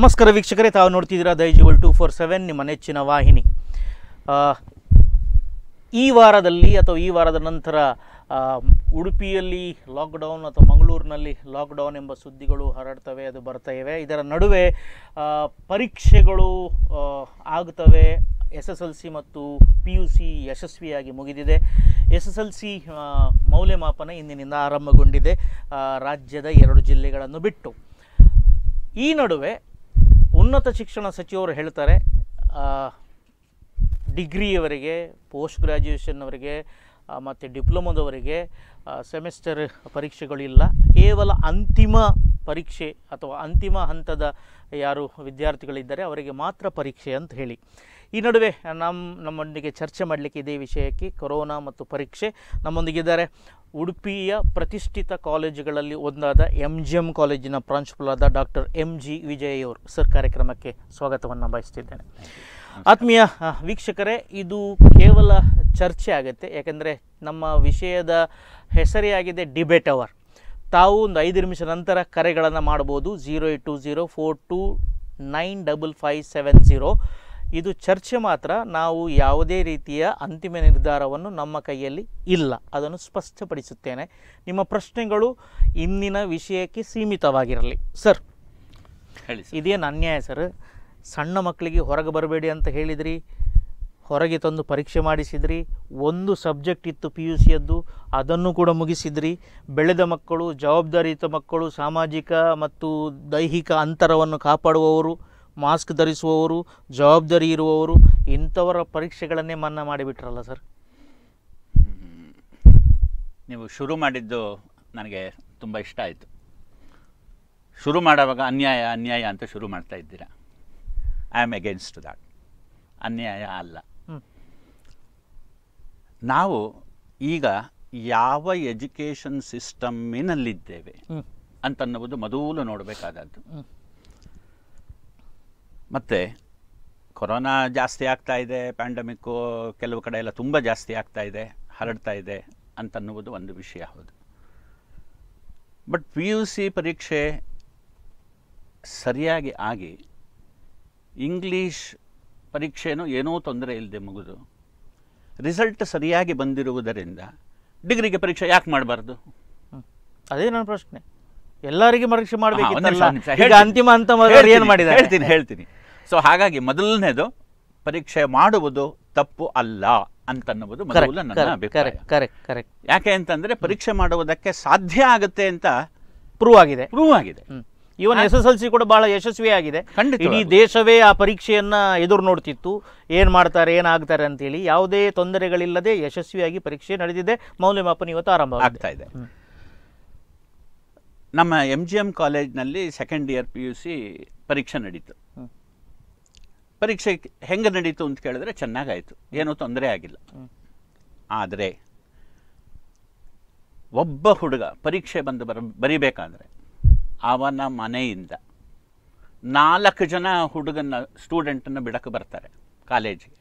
ನಮಸ್ಕಾರ ವೀಕ್ಷಕರೇ ತಾವು ನೋಡ್ತಿದ್ದೀರಾ ದೈಜಿವಲ್ ಟೂ ಫೋರ್ ಸೆವೆನ್ ನಿಮ್ಮ ನೆಚ್ಚಿನ ವಾಹಿನಿ ಆ, ಈ ವಾರದಲ್ಲಿ ಅಥವಾ ಈ ವಾರದ ನಂತರ ಆ, ಉಡುಪಿಯಲ್ಲಿ ಲಾಕ್ಡೌನ್ ಅಥವಾ ಮಂಗಳೂರಿನಲ್ಲಿ ಲಾಕ್ಡೌನ್ ಎಂಬ ಸುದ್ದಿಗಳು ಹರಡ್ತವೆ ಅದು ಬರ್ತಾ ಇವೆ ಇದರ ನಡುವೆ ಆ, ಪರೀಕ್ಷೆಗಳು ಆ, ಆಗ್ತವೆ ಎಸ್ ಎಸ್ ಎಲ್ ಸಿ ಮತ್ತು ಪಿ ಯು ಸಿ ಯಶಸ್ವಿಯಾಗಿ ಮುಗಿದಿದೆ ಎಸ್ ಎಸ್ ಎಲ್ ಸಿ ಮೌಲ್ಯಮಾಪನ ಇಂದಿನಿಂದ ಆರಂಭಗೊಂಡಿದೆ ಆ, ರಾಜ್ಯದ ಎರಡು ಜಿಲ್ಲೆಗಳನ್ನು ಬಿಟ್ಟು ಈ ನಡುವೆ ಉನ್ನತ ಶಿಕ್ಷಣ ಸಚಿವರು ಹೇಳ್ತಾರೆ ಆ, ಡಿಗ್ರಿಯವರೆಗೆ ಪೋಸ್ಟ್ ಗ್ರ್ಯಾಜುಯೇಷನ್ನವರಿಗೆ ಮತ್ತು ಡಿಪ್ಲೊಮೊದವರಿಗೆ ಸೆಮಿಸ್ಟರ್ ಪರೀಕ್ಷೆಗಳಿಲ್ಲ ಕೇವಲ ಅಂತಿಮ ಪರೀಕ್ಷೆ ಅಥವಾ ಅಂತಿಮ ಹಂತದ ಯಾರು ವಿದ್ಯಾರ್ಥಿಗಳಿದ್ದಾರೆ ಅವರಿಗೆ ಮಾತ್ರ ಪರೀಕ್ಷೆ ಅಂತ ಹೇಳಿ ಈ ನಡುವೆ ನಮ್ಮ ನಮ್ಮೊಂದಿಗೆ ಚರ್ಚೆ ಮಾಡಲಿಕ್ಕೆ ಇದೇ ವಿಷಯಕ್ಕೆ ಕೊರೋನಾ ಮತ್ತು ಪರೀಕ್ಷೆ ನಮ್ಮೊಂದಿಗಿದ್ದಾರೆ ಉಡುಪಿಯ ಪ್ರತಿಷ್ಠಿತ ಕಾಲೇಜುಗಳಲ್ಲಿ ಒಂದಾದ ಎಂ ಜಿ ಎಂ ಕಾಲೇಜಿನ ಪ್ರಾಂಶುಪಾಲರಾದ ಡಾಕ್ಟರ್ ಎಂ ಜಿ ವಿಜಯ್ ಅವರು ಸರ್ ಕಾರ್ಯಕ್ರಮಕ್ಕೆ ಸ್ವಾಗತವನ್ನು ಬಯಸ್ತಿದ್ದೇನೆ ಆತ್ಮೀಯ ಆ, ವೀಕ್ಷಕರೇ ಇದು ಕೇವಲ ಚರ್ಚೆ ಆಗುತ್ತೆ ಯಾಕೆಂದರೆ ನಮ್ಮ ವಿಷಯದ ಹೆಸರೇ ಆಗಿದೆ ಡಿಬೇಟ್ ಅವರ್ ತಾವು ಒಂದು ಐದು ನಿಮಿಷ ನಂತರ ಕರೆಗಳನ್ನು ಮಾಡ್ಬೋದು zero eight two zero four two nine double five seven zero ಇದು ಚರ್ಚೆ ಮಾತ್ರ ನಾವು ಯಾವುದೇ ರೀತಿಯ ಅಂತಿಮ ನಿರ್ಧಾರವನ್ನು ನಮ್ಮ ಕೈಯಲ್ಲಿ ಇಲ್ಲ ಅದನ್ನು ಸ್ಪಷ್ಟಪಡಿಸುತ್ತೇನೆ ನಿಮ್ಮ ಪ್ರಶ್ನೆಗಳು ಇಂದಿನ ವಿಷಯಕ್ಕೆ ಸೀಮಿತವಾಗಿರಲಿ ಸರ್ ಹೇಳಿ ಸರ್ ಇದೇನು ಅನ್ಯಾಯ ಸರ್ ಸಣ್ಣ ಮಕ್ಕಳಿಗೆ ಹೊರಗೆ ಬರಬೇಡಿ ಅಂತ ಹೇಳಿದ್ರಿ ಹೊರಗೆ ತಂದು ಪರೀಕ್ಷೆ ಮಾಡಿಸಿದ್ರಿ ಒಂದು ಸಬ್ಜೆಕ್ಟ್ ಇತ್ತು ಪಿ ಯು ಸಿಯದ್ದು ಅದನ್ನು ಕೂಡ ಮುಗಿಸಿದ್ರಿ ಬೆಳೆದ ಮಕ್ಕಳು ಜವಾಬ್ದಾರಿಯುತ ಮಕ್ಕಳು ಸಾಮಾಜಿಕ ಮತ್ತು ದೈಹಿಕ ಅಂತರವನ್ನು ಕಾಪಾಡುವವರು ಮಾಸ್ಕ್ ಧರಿಸುವವರು ಜವಾಬ್ದಾರಿ ಇರುವವರು ಇಂಥವರ ಪರೀಕ್ಷೆಗಳನ್ನೇ ಮನ್ನಾ ಮಾಡಿಬಿಟ್ರಲ್ಲ ಸರ್ ನೀವು ಶುರು ಮಾಡಿದ್ದು ನನಗೆ ತುಂಬ ಇಷ್ಟ ಆಯಿತು ಶುರು ಮಾಡುವಾಗ ಅನ್ಯಾಯ ಅನ್ಯಾಯ ಅಂತ ಶುರು ಮಾಡ್ತಾ ಇದ್ದೀರಾ ಐ ಆಮ್ ಅಗೇನ್ಸ್ಟ್ ದಾಟ್ ಅನ್ಯಾಯ ಅಲ್ಲ ಹ್ಮ್. ನಾವು ಈಗ ಯಾವ ಎಜುಕೇಷನ್ ಸಿಸ್ಟಮ್ಮಿನಲ್ಲಿದ್ದೇವೆ ಹ್ಞೂ ಅಂತನ್ನುವುದು ಮೊದಲು ನೋಡಬೇಕಾದದ್ದು ಹ್ಮ್. ಮತ್ತು ಕೊರೋನಾ ಜಾಸ್ತಿ ಆಗ್ತಾ ಇದೆ ಪ್ಯಾಂಡಮಿಕ್ಕು ಕೆಲವು ಕಡೆ ಎಲ್ಲ ತುಂಬ ಜಾಸ್ತಿ ಆಗ್ತಾ ಇದೆ ಹರಡ್ತಾ ಇದೆ ಅಂತನ್ನುವುದು ಒಂದು ವಿಷಯ ಹೌದು ಬಟ್ ಪಿ ಯು ಸಿ ಪರೀಕ್ಷೆ ಸರಿಯಾಗಿ ಆಗಿ ಇಂಗ್ಲೀಷ್ ಪರೀಕ್ಷೆನೂ ಏನೂ ತೊಂದರೆ ಇಲ್ಲದೆ ಮುಗಿದು ರಿಸಲ್ಟ್ ಸರಿಯಾಗಿ ಬಂದಿರುವುದರಿಂದ ಡಿಗ್ರಿಗೆ ಪರೀಕ್ಷೆ ಯಾಕೆ ಮಾಡಬಾರ್ದು ಹ್ಮ್. ಅದೇ ನನ್ನ ಪ್ರಶ್ನೆ ಎಲ್ಲರಿಗೆ ಪರೀಕ್ಷೆ ಮಾಡಬೇಕಿತ್ತಲ್ಲ ನಿಮಿಷ, ಈಗ ಹೇಳ್ತೀನಿ. ಅಂತಿಮ ಅಂತ ಏನು ಹೇಳ್ತೀನಿ, ಮಾಡಿದ್ದಾರೆ ಹೇಳ್ತೀನಿ ಹೇಳ್ತೀನಿ ಸೊ ಹಾಗಾಗಿ ಮೊದಲನೇದು ಪರೀಕ್ಷೆ ಮಾಡುವುದು ತಪ್ಪು ಅಲ್ಲ ಅಂತನ್ನುವುದು ಮೊದಲು ನನ್ನ ಅಭಿಪ್ರಾಯ ಕರೆಕ್ಟ್ ಕರೆಕ್ಟ್ ಕರೆಕ್ಟ್ ಯಾಕೆ ಅಂತಂದ್ರೆ ಪರೀಕ್ಷೆ ಮಾಡುವುದಕ್ಕೆ ಸಾಧ್ಯ ಆಗುತ್ತೆ ಅಂತ ಪ್ರೂವ್ ಆಗಿದೆ ಪ್ರೂವ್ ಆಗಿದೆ even S S L C ಕೂಡ ಬಹಳ ಯಶಸ್ವಿಯಾಗಿದೆ ಖಂಡಿತವಾಗ್ಲೂ. ಇಡೀ ದೇಶವೇ ಆ ಪರೀಕ್ಷೆಯನ್ನ ಎದುರು ನೋಡ್ತಿತ್ತು ಏನ್ ಮಾಡ್ತಾರೆ ಏನಾಗ್ತಾರೆ ಅಂತೇಳಿ ಯಾವುದೇ ತೊಂದರೆಗಳಿಲ್ಲದೆ ಯಶಸ್ವಿಯಾಗಿ ಪರೀಕ್ಷೆ ನಡೆದಿದೆ ಮೌಲ್ಯಮಾಪನ ಇವತ್ತು ಆರಂಭ ಆಗ್ತಾ ಇದೆ ನಮ್ಮ ಎಂ ಜಿ ಎಂ ಕಾಲೇಜ್ನಲ್ಲಿ second year P U C ಪರೀಕ್ಷೆ ನಡೀತು ಹ್ಮ್. ಪರೀಕ್ಷೆ ಹೆಂಗೆ ನಡೀತು ಅಂತ ಕೇಳಿದ್ರೆ ಚೆನ್ನಾಗಾಯಿತು ಏನೂ ತೊಂದರೆ ಆಗಿಲ್ಲ ಹ್ಮ್. ಆದರೆ ಒಬ್ಬ ಹುಡುಗ ಪರೀಕ್ಷೆ ಬಂದು ಬರ ಬರಿಬೇಕಾದ್ರೆ ಅವನ ಮನೆಯಿಂದ ನಾಲ್ಕು ಜನ ಹುಡುಗನ ಸ್ಟೂಡೆಂಟನ್ನು ಬಿಡಕ್ಕೆ ಬರ್ತಾರೆ ಕಾಲೇಜಿಗೆ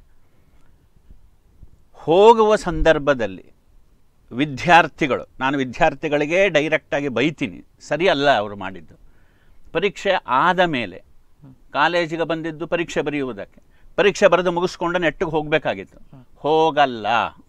ಹೋಗುವ ಸಂದರ್ಭದಲ್ಲಿ ವಿದ್ಯಾರ್ಥಿಗಳು ನಾನು ವಿದ್ಯಾರ್ಥಿಗಳಿಗೆ ಡೈರೆಕ್ಟಾಗಿ ಬೈತೀನಿ ಸರಿ ಅಲ್ಲ ಅವರು ಮಾಡಿದ್ದು ಪರೀಕ್ಷೆ ಆದ ಮೇಲೆ ಕಾಲೇಜಿಗೆ ಬಂದಿದ್ದು ಪರೀಕ್ಷೆ ಬರೆಯುವುದಕ್ಕೆ ಪರೀಕ್ಷೆ ಬರೆದು ಮುಗಿಸ್ಕೊಂಡು ನೆಟ್ಟಿಗೆ ಹೋಗಬೇಕಾಗಿತ್ತು ಹೋಗಲ್ಲ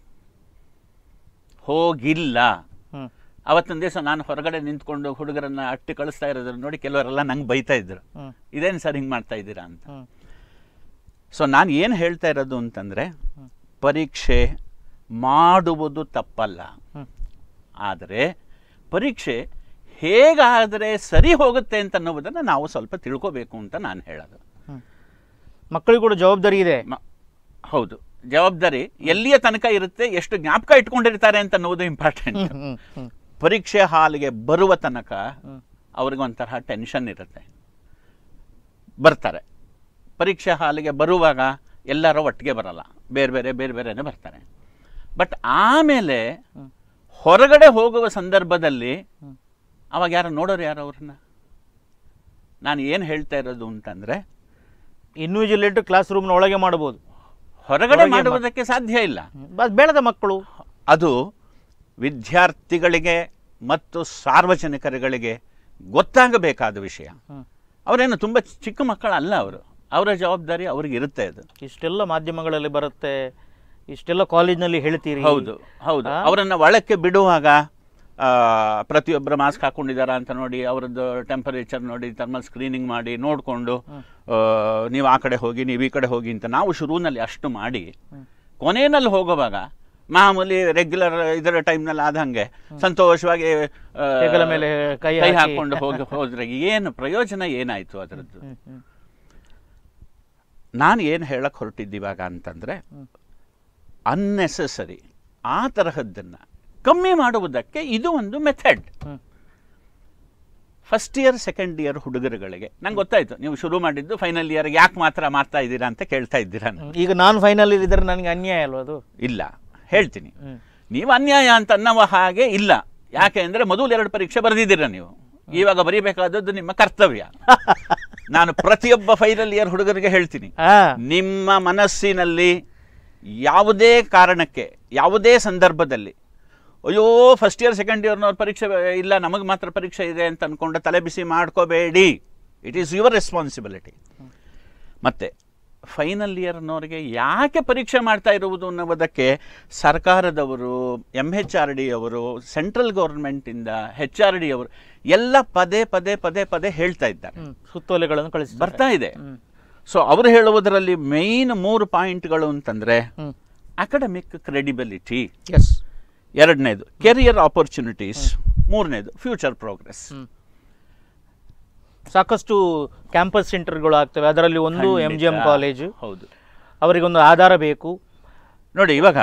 ಹೋಗಿಲ್ಲ ಹ್ಮ್ ಅವತ್ತಿನ ದಿವಸ ನಾನು ಹೊರಗಡೆ ನಿಂತ್ಕೊಂಡು ಹುಡುಗರನ್ನ ಅಟ್ಟಿ ಕಳಿಸ್ತಾ ಇರೋದನ್ನ ನೋಡಿ ಕೆಲವರೆಲ್ಲ ನಂಗೆ ಬೈತಾ ಇದ್ರು ಹ್ಮ್ ಇದೇನು ಸರ್ ಹಿಂಗೆ ಮಾಡ್ತಾ ಇದ್ದೀರಾ ಅಂತ ಹ್ಮ್ ಸೊ ನಾನು ಏನು ಹೇಳ್ತಾ ಇರೋದು ಅಂತಂದರೆ ಪರೀಕ್ಷೆ ಮಾಡುವುದು ತಪ್ಪಲ್ಲ ಹ್ಮ್ ಆದರೆ ಪರೀಕ್ಷೆ ಹೇಗಾದರೆ ಸರಿ ಹೋಗುತ್ತೆ ಅಂತ ಅನ್ನೋದನ್ನು ನಾವು ಸ್ವಲ್ಪ ತಿಳ್ಕೋಬೇಕು ಅಂತ ನಾನು ಹೇಳೋದು ಹ್ಮ್ ಮಕ್ಕಳಿಗೂ ಕೂಡ ಜವಾಬ್ದಾರಿ ಇದೆ ಮ- ಹೌದು ಜವಾಬ್ದಾರಿ ಎಲ್ಲಿಯ ತನಕ ಇರುತ್ತೆ ಎಷ್ಟು ಜ್ಞಾಪಕ ಇಟ್ಕೊಂಡಿರ್ತಾರೆ ಅಂತ ಅನ್ನೋದು ಇಂಪಾರ್ಟೆಂಟ್ ಹ್ಮ್ ಹ್ಮ್ ಹ್ಮ್ ಪರೀಕ್ಷೆ ಹಾಲಿಗೆ ಬರುವ ತನಕ ಹ್ಮ್. ಅವ್ರಿಗೆ ಒಂಥರ ಟೆನ್ಷನ್ ಇರುತ್ತೆ ಬರ್ತಾರೆ ಪರೀಕ್ಷೆ ಹಾಲಿಗೆ ಬರುವಾಗ ಎಲ್ಲರೂ ಒಟ್ಟಿಗೆ ಬರಲ್ಲ ಬೇರೆ ಬೇರೆ ಬೇರೆ ಬೇರೆನೇ ಬರ್ತಾರೆ ಬಟ್ ಆಮೇಲೆ ಹ್ಮ್. ಹೊರಗಡೆ ಹೋಗುವ ಸಂದರ್ಭದಲ್ಲಿ ಹ್ಮ್. ಅವಾಗ ಯಾರು ನೋಡೋರು ಯಾರು ಅವ್ರನ್ನ ನಾನು ಏನು ಹೇಳ್ತಾ ಇರೋದು ಅಂತಂದರೆ ಇನ್ವಿಜಿಲೇಟರ್ ಕ್ಲಾಸ್ ರೂಮ್ನ ಒಳಗೆ ಮಾಡಬಹುದು ಹೊರಗಡೆ ಹೊರಗೆ ಮಾ- ಮಾಡುವುದಕ್ಕೆ ಸಾಧ್ಯ ಇಲ್ಲ ಬೆಳೆದ ಮಕ್ಕಳು ಅದು ವಿದ್ಯಾರ್ಥಿಗಳಿಗೆ ಮತ್ತು ಸಾರ್ವಜನಿಕರುಗಳಿಗೆ ಗೊತ್ತಾಗಬೇಕಾದ ವಿಷಯ ಹ್ಮ್ ಅವರೇನು ತುಂಬ ಚಿಕ್ಕ ಮಕ್ಕಳಲ್ಲ ಅವರು ಅವರ ಜವಾಬ್ದಾರಿ ಅವ್ರಿಗೆ ಇರುತ್ತೆ ಅದು ಇಷ್ಟೆಲ್ಲ ಮಾಧ್ಯಮಗಳಲ್ಲಿ ಬರುತ್ತೆ ಇಷ್ಟೆಲ್ಲ ಕಾಲೇಜ್ನಲ್ಲಿ ಹೇಳ್ತೀರಿ ಹೌದು ಹೌದು ಆ? ಅವರನ್ನ ಒಳಕ್ಕೆ ಬಿಡುವಾಗ ಆ, ಪ್ರತಿಯೊಬ್ಬರು ಮಾಸ್ಕ್ ಹಾಕೊಂಡಿದ್ದಾರಾ ಅಂತ ನೋಡಿ ಅವರದ್ದು ಟೆಂಪರೇಚರ್ ನೋಡಿ ಥರ್ಮಲ್ ಸ್ಕ್ರೀನಿಂಗ್ ಮಾಡಿ ನೋಡಿಕೊಂಡು ನೀವು ಆ ಕಡೆ ಹೋಗಿ ನೀವು ಈ ಕಡೆ ಹೋಗಿ ಅಂತ ನಾವು ಶುರುವಿನಲ್ಲಿ ಅಷ್ಟು ಮಾಡಿ ಕೊನೆಯಲ್ಲಿ ಹೋಗುವಾಗ ಮಾಮೂಲಿ ರೆಗ್ಯುಲರ್ ಇದರ ಟೈಮ್ನಲ್ಲಿ ಆದಂಗೆ ಸಂತೋಷವಾಗಿ ಆ, ಹೆಗಲ ಮೇಲೆ ಕೈ ಕೈ ಹಾಕಿ. ಹಾಕೊಂಡು ಹೋಗಿ ಹೋದ್ರೆ ಏನು ಪ್ರಯೋಜನ ಏನಾಯ್ತು ಅದರದ್ದು ಹ್ಮ್, ಹ್ಮ್. ನಾನು ಏನು ಹೇಳಕ್ ಹೊರಟಿದ್ದಿವಾಗ ಅಂತಂದ್ರೆ ಅನ್ನೆಸೆಸರಿ ಆ ತರಹದ್ದನ್ನು ಕಮ್ಮಿ ಮಾಡುವುದಕ್ಕೆ ಇದು ಒಂದು ಮೆಥಡ್ ಹ್ಮ್. ಫಸ್ಟ್ ಇಯರ್ ಸೆಕೆಂಡ್ ಇಯರ್ ಹುಡುಗರುಗಳಿಗೆ ನಂಗೆ ಗೊತ್ತಾಯ್ತು ನೀವು ಶುರು ಮಾಡಿದ್ದು ಫೈನಲ್ ಇಯರ್ ಯಾಕೆ ಮಾತ್ರ ಮಾಡ್ತಾ ಇದ್ದೀರಾ ಅಂತ ಕೇಳ್ತಾ ಇದ್ದೀರಾ ಅಂತ. ಹ್ಮ್. ಈಗ ನಾನು ಫೈನಲ್ ಇದ್ರೆ ನನಗೆ ಅನ್ಯಾಯ ಅಲ್ವಾ ಅದು ಇಲ್ಲ ಹೇಳ್ತೀನಿ ಹ್ಮ್. ನೀವು ಅನ್ಯಾಯ ಅಂತ ಅನ್ನುವ ಹಾಗೆ ಇಲ್ಲ ಯಾಕೆ ಅಂದರೆ ಮೊದಲು ಎರಡು ಪರೀಕ್ಷೆ ಬರೆದಿದ್ದೀರಾ ನೀವು ಇವಾಗ ಬರೀಬೇಕಾದದ್ದು ನಿಮ್ಮ ಕರ್ತವ್ಯ ನಾನು ಪ್ರತಿಯೊಬ್ಬ ಫೈನಲ್ ಇಯರ್ ಹುಡುಗರಿಗೆ ಹೇಳ್ತೀನಿ ಆ ನಿಮ್ಮ ಮನಸ್ಸಿನಲ್ಲಿ ಯಾವುದೇ ಕಾರಣಕ್ಕೆ ಯಾವುದೇ ಸಂದರ್ಭದಲ್ಲಿ ಅಯ್ಯೋ ಫಸ್ಟ್ ಇಯರ್ ಸೆಕೆಂಡ್ ಇಯರ್ನವ್ರ ಪರೀಕ್ಷೆ ಇಲ್ಲ ನಮಗೆ ಮಾತ್ರ ಪರೀಕ್ಷೆ ಇದೆ ಅಂತ ಅಂದ್ಕೊಂಡು ತಲೆ ಬಿಸಿ ಮಾಡ್ಕೋಬೇಡಿ ಇಟ್ ಈಸ್ ಯುವರ್ ರೆಸ್ಪಾನ್ಸಿಬಿಲಿಟಿ ಮತ್ತು ಫೈನಲ್ ಇಯರ್ನವ್ರಿಗೆ ಯಾಕೆ ಪರೀಕ್ಷೆ ಮಾಡ್ತಾ ಇರುವುದು ಅನ್ನೋದಕ್ಕೆ ಸರ್ಕಾರದವರು ಎಮ್ ಹೆಚ್ ಆರ್ ಡಿ ಅವರು ಸೆಂಟ್ರಲ್ ಗೌರ್ಮೆಂಟಿಂದ ಹೆಚ್ ಆರ್ ಡಿ ಅವರು ಎಲ್ಲ ಪದೇ ಪದೇ ಪದೇ ಪದೇ ಹೇಳ್ತಾ ಇದ್ದಾರೆ ಹ್ಮ್. ಸುತ್ತೋಲೆಗಳನ್ನು ಕಳಿಸಿ ಬರ್ತಾ ಇದೆ ಹ್ಮ್. ಸೊ ಅವರು ಹೇಳುವುದರಲ್ಲಿ ಮೇಯ್ನ್ ಮೂರು ಪಾಯಿಂಟ್ಗಳು ಅಂತಂದರೆ ಹ್ಮ್ ಅಕಾಡೆಮಿಕ್ ಕ್ರೆಡಿಬಿಲಿಟಿ ಎಸ್ ಎರಡನೇದು ಕೆರಿಯರ್ ಆಪರ್ಚುನಿಟೀಸ್ ಮೂರನೇದು ಫ್ಯೂಚರ್ ಪ್ರೋಗ್ರೆಸ್ ಹ್ಮ್ ಸಾಕಷ್ಟು ಕ್ಯಾಂಪಸ್ ಸೆಂಟರ್ಗಳು ಆಗ್ತವೆ ಅದರಲ್ಲಿ ಒಂದು ಎಂ ಜಿ ಎಂ ಕಾಲೇಜು ಹೌದು ಅವರಿಗೊಂದು ಆಧಾರ ಬೇಕು ನೋಡಿ ಇವಾಗ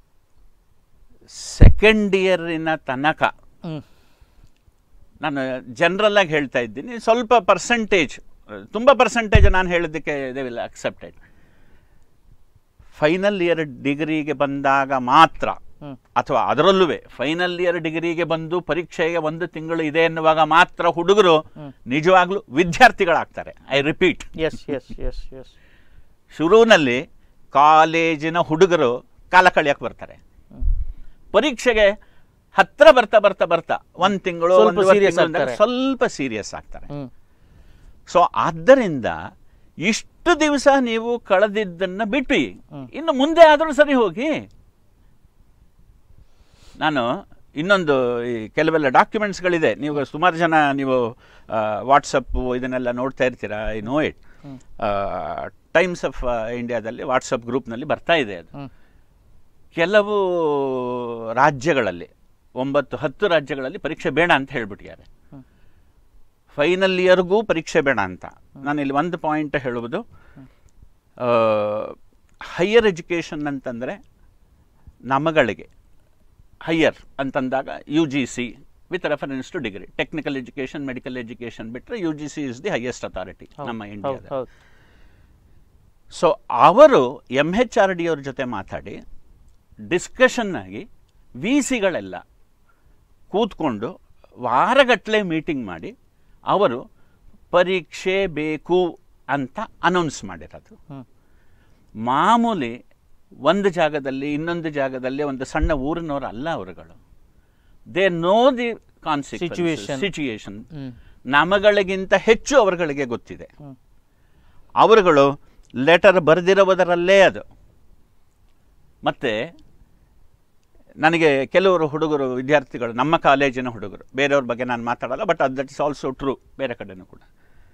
ಸೆಕೆಂಡ್ ಇಯರಿನ ತನಕ ಹ್ಮ್ ನಾನು ಜನರಲ್ ಆಗಿ ಹೇಳ್ತಾ ಇದ್ದೀನಿ ಸ್ವಲ್ಪ ಪರ್ಸೆಂಟೇಜ್ ತುಂಬ ಪರ್ಸೆಂಟೇಜ್ ನಾನು ಹೇಳೋದಕ್ಕೆ they will accepted final year ಡಿಗ್ರಿಗೆ ಬಂದಾಗ ಮಾತ್ರ ಹ್ಮ್ ಅಥವಾ ಅದರಲ್ಲೂ ಫೈನಲ್ ಇಯರ್ ಡಿಗ್ರಿಗೆ ಬಂದು ಪರೀಕ್ಷೆಗೆ ಒಂದು ತಿಂಗಳು ಇದೆ ಎನ್ನುವಾಗ ಮಾತ್ರ ಹುಡುಗರು ಹ್ಮ್. ನಿಜವಾಗ್ಲೂ ವಿದ್ಯಾರ್ಥಿಗಳಾಗ್ತಾರೆ ಐ ರಿಪೀಟ್ ಎಸ್ ಎಸ್ ಎಸ್ ಎಸ್ ಶುರುವಿನಲ್ಲಿ ಕಾಲೇಜಿನ ಹುಡುಗರು ಕಾಲ ಕಳಿಯಕ್ಕೆ ಬರ್ತಾರೆ ಹ್ಮ್. ಪರೀಕ್ಷೆಗೆ ಹತ್ರ ಬರ್ತಾ ಬರ್ತಾ ಬರ್ತಾ ಒಂದು ತಿಂಗಳು ಸ್ವಲ್ಪ ಒಂದೂವರೆ serious ತಿಂಗಳು ಅಂದಾಗ ಆಗ್ತಾರೆ. ಸ್ವಲ್ಪ ಸೀರಿಯಸ್ ಆಗ್ತಾರೆ ಹ್ಮ್ ಸೊ ಆದ್ದರಿಂದ ಇಷ್ಟು ದಿವಸ ನೀವು ಕಳೆದಿದ್ದನ್ನ ಬಿಟ್ಟು ಹ್ಮ್. ಇನ್ನು ಮುಂದೆ ಆದರೂ ಸರಿ ಹೋಗಿ ನಾನು ಇನ್ನೊಂದು ಈ ಕೆಲವೆಲ್ಲ ಡಾಕ್ಯುಮೆಂಟ್ಸ್ಗಳಿದೆ ನೀವು ಸುಮಾರು ಜನ ನೀವು ವಾಟ್ಸಪ್ಪು ಇದನ್ನೆಲ್ಲ ನೋಡ್ತಾ ಇರ್ತೀರಾ ಐ ನೋ ಇಟ್ ಹ್ಮ್. ಟೈಮ್ಸ್ ಆಫ್ ಇಂಡಿಯಾದಲ್ಲಿ ವಾಟ್ಸಪ್ ಗ್ರೂಪ್ನಲ್ಲಿ ಬರ್ತಾ ಇದೆ ಅದು ಹ್ಮ್ ಕೆಲವು ರಾಜ್ಯಗಳಲ್ಲಿ ಒಂಬತ್ತು ಹತ್ತು ರಾಜ್ಯಗಳಲ್ಲಿ ಪರೀಕ್ಷೆ ಬೇಡ ಅಂತ ಹೇಳ್ಬಿಟ್ಟಿದ್ದಾರೆ ಹ್ಮ್. ಫೈನಲ್ ಇಯರ್ಗೂ ಪರೀಕ್ಷೆ ಬೇಡ ಅಂತ ನಾನು ಇಲ್ಲಿ ಒಂದು ಪಾಯಿಂಟ್ ಹೇಳುವುದು ಹೈಯರ್ ಎಜುಕೇಷನ್ ಅಂತಂದರೆ ನಮಗಳಿಗೆ ಹೈಯರ್ ಅಂತಂದಾಗ U G C with reference to degree technical education medical education ಬಿಟ್ಟರೆ U G C is the highest authority ಹೌದು, ನಮ್ಮ ಹೌದು ಇಂಡಿಯಾದ ಹೌದು ಸೊ ಅವರು ಎಮ್ ಹೆಚ್ ಆರ್ ಡಿ ಅವ್ರ ಜೊತೆ ಮಾತಾಡಿ ಡಿಸ್ಕಷನ್ ಆಗಿ ವಿ ಸಿಗಳೆಲ್ಲ ಕೂತ್ಕೊಂಡು ವಾರಗಟ್ಟಲೆ ಮೀಟಿಂಗ್ ಮಾಡಿ ಅವರು ಪರೀಕ್ಷೆ ಬೇಕು ಅಂತ ಅನೌನ್ಸ್ ಮಾಡಿರೋದು ಹ್ಮ್ ಮಾಮೂಲಿ ಒಂದು ಜಾಗದಲ್ಲಿ ಇನ್ನೊಂದು ಜಾಗದಲ್ಲಿ ಒಂದು ಸಣ್ಣ ಊರಿನವರು ಅಲ್ಲ ಅವರುಗಳು they know the consequence Situation. Situation ಹ್ಮ್ ನಮಗಳಿಗಿಂತ ಹೆಚ್ಚು ಅವರುಗಳಿಗೆ ಗೊತ್ತಿದೆ ಹ್ಮ್ ಅವರುಗಳು ಲೆಟರ್ ಬರೆದಿರುವುದರಲ್ಲೇ ಅದು ಮತ್ತು ನನಗೆ ಕೆಲವರು ಹುಡುಗರು ವಿದ್ಯಾರ್ಥಿಗಳು ನಮ್ಮ ಕಾಲೇಜಿನ ಹುಡುಗರು ಬೇರೆಯವ್ರ ಬಗ್ಗೆ ನಾನು ಮಾತಾಡಲ್ಲ but that is also true ಬೇರೆ ಕಡೆನೂ ಕೂಡ